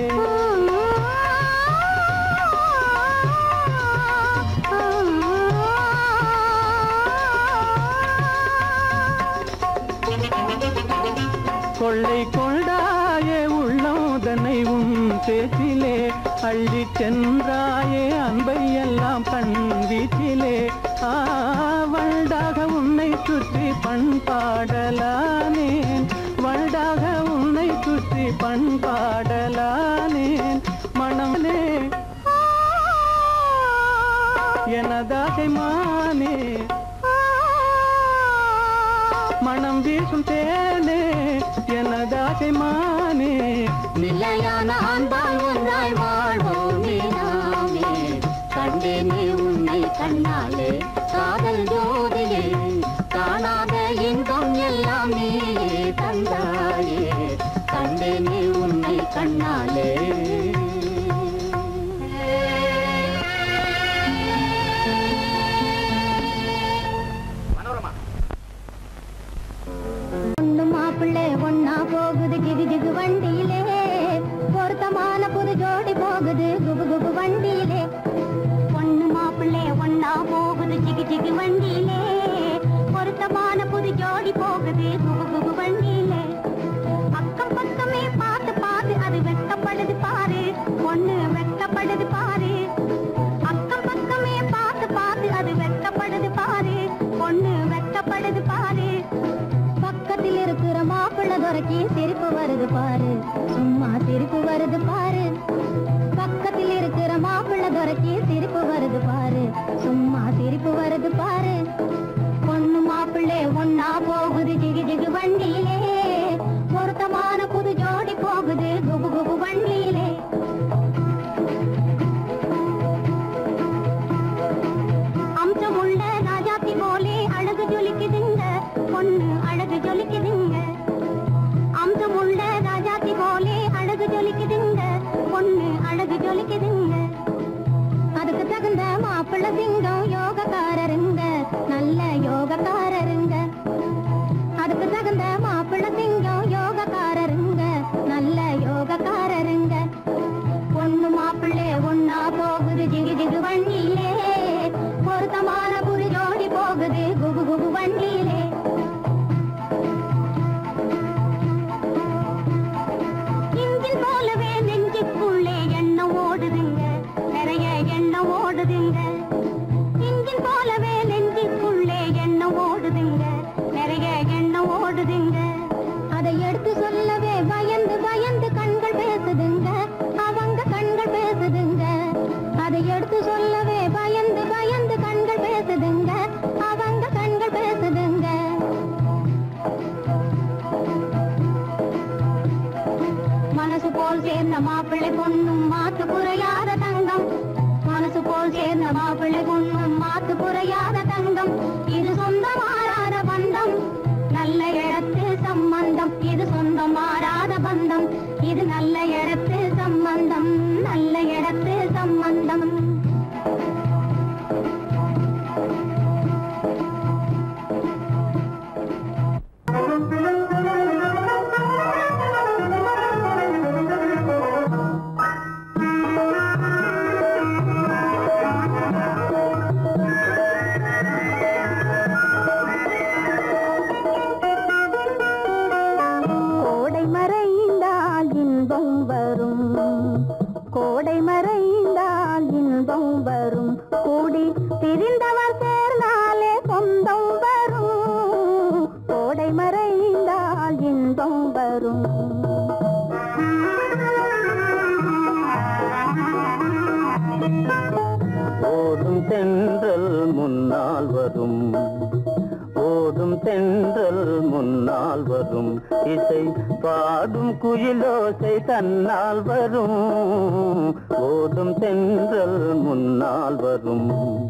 கொள்ளை கொண்டாயே உள்ளோதனை உன் பேச்சிலே அள்ளி சென்றாயே அன்பை எல்லாம் கண் வீட்டிலே ஆவல்டாக உன்னை சுற்றி பண்பாடலானேன் வல்டாக உன்னை சுற்றி பண்பாடலானேன் மனமே எனதாசை மானே மனம் வீசும் தேனே எனதாசை மானே நிலையான அன்பால் ஒன்றாய் வாழ்வோமே நாமே கண்டேனே உன்னை கண்ணாலே காதல் ஜோதியே காணாத இன்பம் எல்லாம் நீயே தந்தாயே கண்டேனே உன்னை கண்ணாலே பொண்ணு மாப்பிள்ளை ஒன்னா போகுது ஜிகு ஜிகு வண்டியிலே பொருத்தமான புது ஜோடி போகுது குபு குபு வண்டியிலே பொண்ணு மாப்பிள்ளை ஒன்னா போகுது ஜிகு ஜிகு வண்டியிலே பொருத்தமான புது ஜோடி போகுது குபு குபு வண்டியிலே துறக்கி சிரிப்பு வருது பாரு சும்மா சிரிப்பு வருது பாரு பக்கத்தில் இருக்கிற மாப்பிள்ளை துறக்கி சிரிப்பு வருது பாரு சும்மா சிரிப்பு வருது பாரு பொண்ணு மாப்பிள்ளை ஒன்னா போகுது ஜிகு ஜிகு வண்டியிலே பொருத்தமான புது ஜோடி போகுது குபு குபு வண்டியிலே அம்சமுள்ள ராஜாத்தி போலே அழகு ஜொலிக்குதுங்க பொண்ணு அழகு ஜொலிக்குதுங்க அம்சமுள்ள ராஜாத்தி போலே அழகு ஜொலிக்குதுங்க பொண்ணு அழகு ஜொலிக்குதுங்க அதுக்கு தகுந்த மாப்பிள்ளை சிங்கம் யோகக்காரருங்க நல்ல யோகக்காரருங்க அதுக்கு தகுந்த மாப்பிள்ளை சிங்கம் யோகக்காரருங்க நல்ல யோகக்காரருங்க பொண்ணு மாப்பிள்ளை ஒன்னா போகுது ஜிகு ஜிகு வண்டியிலே பொருத்தமான புது ஜோடி போகுது குபு குபு வண்டியிலே இன்ஜின் போலவே நெஞ்சுக்குள்ளே எண்ணம் ஓடுதுங்க நிறைய எண்ணம் ஓடுதுங்க இன்ஜின் போலவே நெஞ்சுக்குள்ளே எண்ணம் ஓடுதுங்க நிறைய எண்ணம் ஓடுதுங்க அதை எடுத்து சொல்லவே பயந்து பயந்து கண்கள் பேசுதுங்க அவங்க கண்கள் பேசுதுங்க அதை எடுத்து சொல்லவே பயந்து பயந்து கண்கள் பேசுதுங்க அவங்க கண்கள் பேசுதுங்க மனசு போல் சேர்ந்த மாப்பிள்ளை பொண்ணும் மாத்து குறையாத தங்கம் மனசு போல் சேர்ந்த மாப்பிள்ளை பொண்ணும் மாத்து குறையாத தங்கம் இது சொந்த மாறாத பந்தம் நல்ல இடத்து சம்பந்தம் இது சொந்தம் மாறாத பந்தம் இது நல்ல இடத்து சம்பந்தம் நல்ல இடத்து சம்பந்தம் கோடை மறைந்தால் இன்பம் வரும் கோடை மறைந்தால் இன்பம் வரும் கூடி பிரிந்தவர் சேர்ந்தாலே சொந்தம் வரும் கோடை மறைந்தால் இன்பம் வரும் ஓடும் தென்றல் முன்னால் வரும் ஓடும் தென்றல் முன்னால் வரும் இசை பாடும் குயிலோசை தன்னால் வரும் ஓடும் தென்றல் முன்னால் வரும்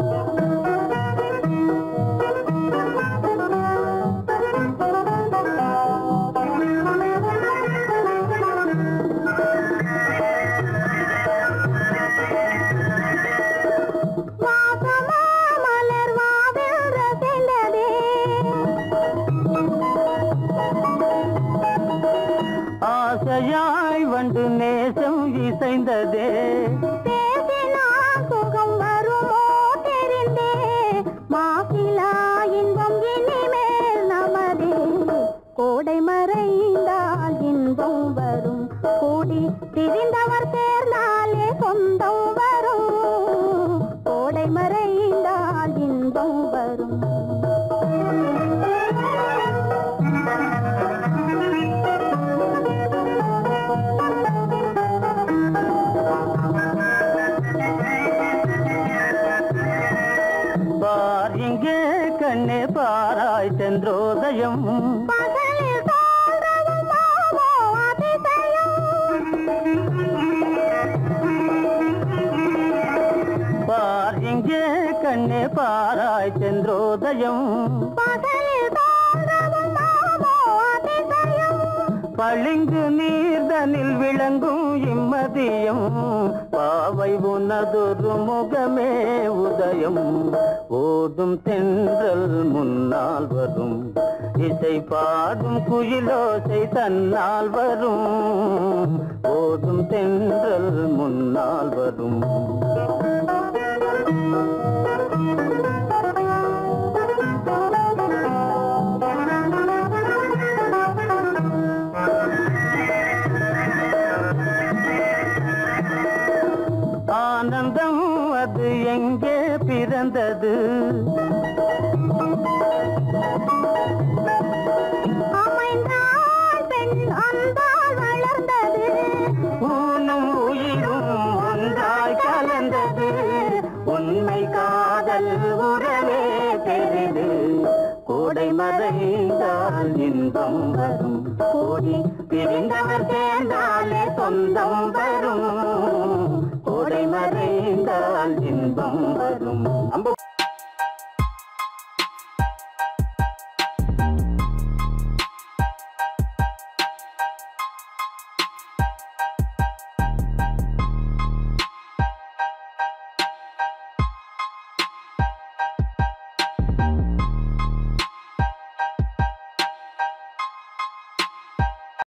வாசமா மலர் வாவில் ரசிந்ததே ஆசையாய் வண்டு நேசம் இசைந்ததே பேசினால் சுகம் வருமோ தெரிந்தே மாசிலா இன்பம் இனிமேல் நமதே கோடை மறைந்தால் இன்பம் வரும் கூடி திரிந்தவர் சேர்ந்தாலே சொந்தம் வரும் கோடை மறைந்தால் இன்பம் வரும் பார் இங்கே கண்ணே பாராய் சென்றோதயம் பகலில் தோன்றவும் மாமோ அதிசயம் பார் இங்கே கண்ணே பாராய் சென்றோதயம் பகலில் தோன்றவும் மாமோ அதிசயம் பளிங்கு நீர்தனில் விளங்கும் இம்மதியம் பாவை உனதொரு முகமே உதயம் ஓடும் தென்றல் முன்னால் வரும் இசை பாடும் குயிலோசை தன்னால் வரும் ஓடும் தென்றல் முன்னால் வரும் ஆனந்தம் அது எங்கே பிறந்தது அமைந்தாள் பெண் மறைந்தால் இன்பம் வரும் கோடி பிரிந்தவர் சேர்ந்தாலே சொந்தம் வரும் கோடை மறைந்தால் இன்பம் வரும்